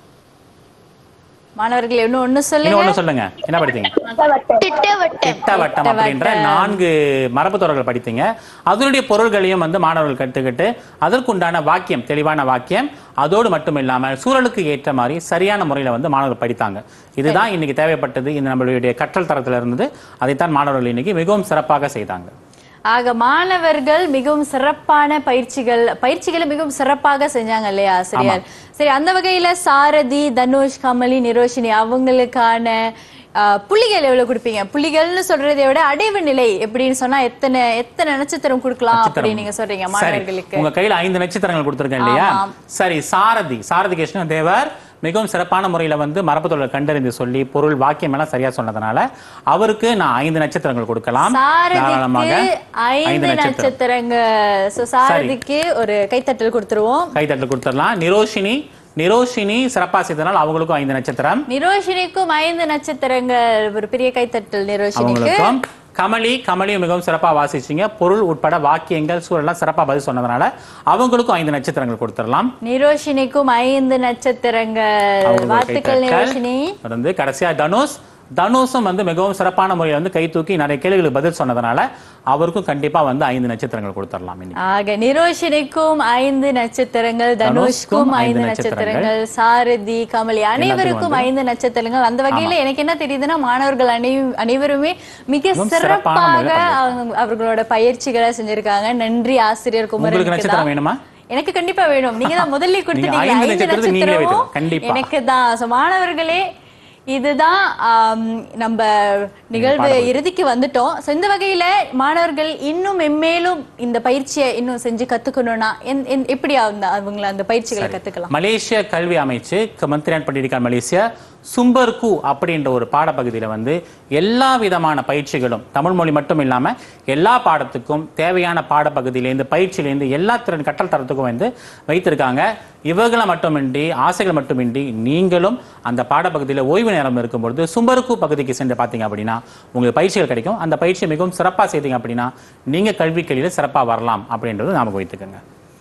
மாணவர்கள் இன்னும் ஒண்ணு இன்னும் சொல்லுங்க ஒண்ணு சொல்லுங்க என்ன படித்தீங்க திட்டவட்டம் திட்டவட்டம் அப்படின்ற நான்கு மரபு தொடர்கள் படித்தீங்க அதனுடைய பொருள்களையும் வந்து மாணவர்கள் கற்றுக்கிட்டு அதற்குண்டான வாக்கியம் தெளிவான வாக்கியம் அதோடு மட்டும் இல்லாமல் சூழலுக்கு ஏற்ற மாதிரி சரியான முறையில் வந்து மாணவர்கள் படித்தாங்க இதுதான் இன்னைக்கு தேவைப்பட்டது இந்த நம்மளுடைய கற்றல் தரத்துல இருந்தது அதைத்தான் மாணவர்கள் இன்னைக்கு மிகவும் சிறப்பாக செய்தாங்க ஆக மாணவர்கள் மிகவும் சிறப்பான பயிற்சிகள் பயிற்சிகளை மிகவும் சிறப்பாக செஞ்சாங்க இல்லையா ஆசிரியர் சரி அந்த வகையில சாரதி தனுஷ் கமலி நிரோஷினி அவங்களுக்கான ஆஹ், புள்ளிகள் எவ்வளவு கொடுப்பீங்க புள்ளிகள்னு சொல்றதை விட அடைவு நிலை எப்படின்னு சொன்னா எத்தனை எத்தனை நட்சத்திரம் கொடுக்கலாம் அப்படின்னு நீங்க சொல்றீங்க சரி மாணவர்களுக்கு உங்க கையில ஐந்து நட்சத்திரங்கள் கொடுத்திருக்கேன் இல்லையா ஆமாம். சரி சாரதி சாரதி கிருஷ்ண தேவர் மிகவும் சிறப்பான முறையில வந்து மரபு தொடரை கண்டறிந்து சொல்லி பொருள் வாக்கியம் எல்லாம் சரியா சொன்னதுனால அவருக்கு நான் ஐந்து நட்சத்திரங்கள் கொடுக்கலாம் தாராளமாக சாரதிக்கு ஐந்து நட்சத்திரங்க சோ சாரதிக்கு ஒரு கைத்தட்டல் கொடுத்துருவோம் கைத்தட்டல் கொடுத்துடலாம் நிரோஷினி நிரோஷினி சிறப்பா செய்தனால் அவங்களுக்கும் ஐந்து நட்சத்திரம் நிரோஷினிக்கும் ஐந்து நட்சத்திரங்கள் ஒரு பெரிய கைத்தட்டல் நிரோஷினிக்கு அவங்களுக்கும் கமலி கமலியும் மிகவும் சிறப்பா வாசிச்சீங்க பொருள் உட்பட வாக்கியங்கள் சூழலாம் சிறப்பா பதில் சொன்னதுனால அவங்களுக்கும் ஐந்து நட்சத்திரங்கள் கொடுத்துடலாம் நிரோஷினிக்கும் ஐந்து நட்சத்திரங்கள் அவங்களுக்கு வாழ்த்துக்கள் கைத்தட்டல். நிரோஷினி வந்து கடைசியா தனுஷ் தனுஷும் வந்து மிகவும் சிறப்பான முறையில் வந்து கை தூக்கி நிறைய கேள்விகளுக்கு பதில் சொன்னதுனால அவருக்கும் கண்டிப்பா வந்து ஐந்து நட்சத்திரங்கள் கொடுத்துடலாம் இன்னைக்கு ஆக நிரோஷினிக்கும் ஐந்து நட்சத்திரங்கள் தனுஷ்க்கும் ஐந்து நட்சத்திரங்கள் சாரதி கமலி அனைவருக்கும் ஐந்து நட்சத்திரங்கள் அந்த வகையில எனக்கு என்ன தெரியுதுன்னா மாணவர்கள் அனை அனைவருமே மிக மிகவும் சிறப்பான சிறப்பாக முறையில அவங்க- அவர்களோட பயிற்சிகளை செஞ்சிருக்காங்க நன்றி ஆசிரியர் உங்களுக்கு குமரனுக்கு நட்சத்திரம் தான். வேணுமா எனக்கு கண்டிப்பா வேணும் நீங்க தான் முதல்ல கொடுத்துட்டீங்க ஐந்து ஐந்து நட்சத்திரத்தை நீங்களே நட்சத்திரமும் வைக்கணும். கண்டிப்பா. எனக்கு தான் So, மாணவர்களே இதுதான் ஆம், நம்ம நிகழ்வு பாடப்பகுதி. இறுதிக்கு வந்துட்டோம் So, இந்த வகையில மாணவர்கள் இன்னும் மென்மேலும் இந்த பயிற்சியை இன்னும் செஞ்சு கத்துக்கணும்னா என்- என்- எப்படி அவங்க அவங்கள அந்த பயிற்சிகளை கத்துக்கலாம் மலேசிய கல்வி அமைச்சு க- மந்திரியான் பண்டிடிக்கான் மலேசியா சும்பர்கு அப்படின்ற ஒரு பாடப்பகுதியில வந்து எல்லா விதமான பயிற்சிகளும் தமிழ் மொழி மட்டும் இல்லாம எல்லா பாடத்துக்கும் தேவையான பாடப்பகுதியிலேருந்து பயிற்சியிலேருந்து எல்லா திறன் கற்றல் தரத்துக்கும் வந்து வைத்திருக்காங்க இவர்களை மட்டுமின்றி ஆசைகள் மட்டுமின்றி நீங்களும் அந்த பாடப்பகுதியில் ஓய்வு நேரம் இருக்கும்பொழுது சும்பருக்கு பகுதிக்கு சென்று பார்த்தீங்க அப்படின்னா உங்களுக்கு பயிற்சிகள் கிடைக்கும் அந்த பயிற்சியை மிகவும் சிறப்பாக செய்தீங்க அப்படின்னா நீங்க கல்வி கல்வியில் சிறப்பாக வரலாம் அப்படின்றது ஞாபகம் வைத்துக்கோங்க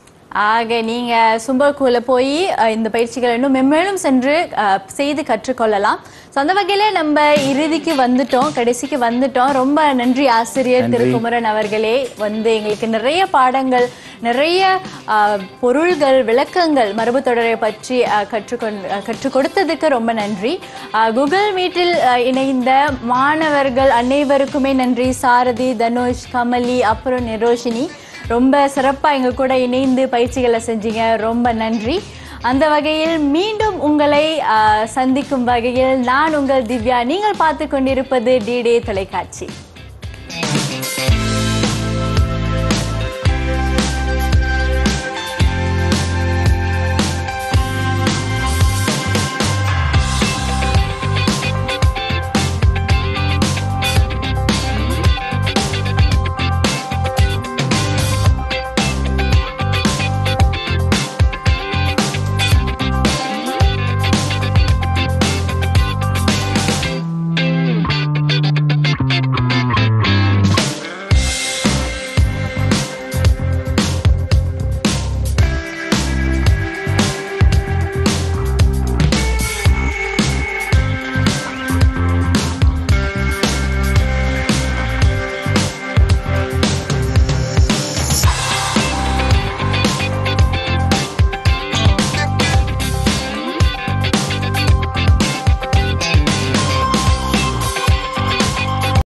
ஆக நீங்க சும்பர்கூல போய் அஹ், இந்த பயிற்சிகளை இன்னும் மென்மேலும் சென்று அஹ், செய்து கற்றுக்கொள்ளலாம் So, அந்த வகையில நம்ம இறுதிக்கு வந்துட்டோம் கடைசிக்கு வந்துட்டோம் ரொம்ப நன்றி ஆசிரியர் நன்றி. திருக்குமரன் அவர்களே வந்து எங்களுக்கு நிறைய பாடங்கள் நிறைய அஹ், பொருள்கள் விளக்கங்கள் மரபு தொடரை பற்றி அஹ், கற்றுக்கொண்டு அஹ், கற்றுக் கொடுத்ததுக்கு ரொம்ப நன்றி அஹ், கூகுள் மீட்டில் அஹ், இணைந்த மாணவர்கள் அனைவருக்குமே நன்றி சாரதி தனுஷ் கமலி அப்புறம் நிரோஷினி ரொம்ப சிறப்பாக எங்க கூட இணைந்து பயிற்சிகளை செஞ்சீங்க ரொம்ப நன்றி அந்த வகையில் மீண்டும் உங்களை ஆஹ், சந்திக்கும் வகையில் நான் உங்கள் திவ்யா நீங்கள் பார்த்து கொண்டிருப்பது டிடே தொலைக்காட்சி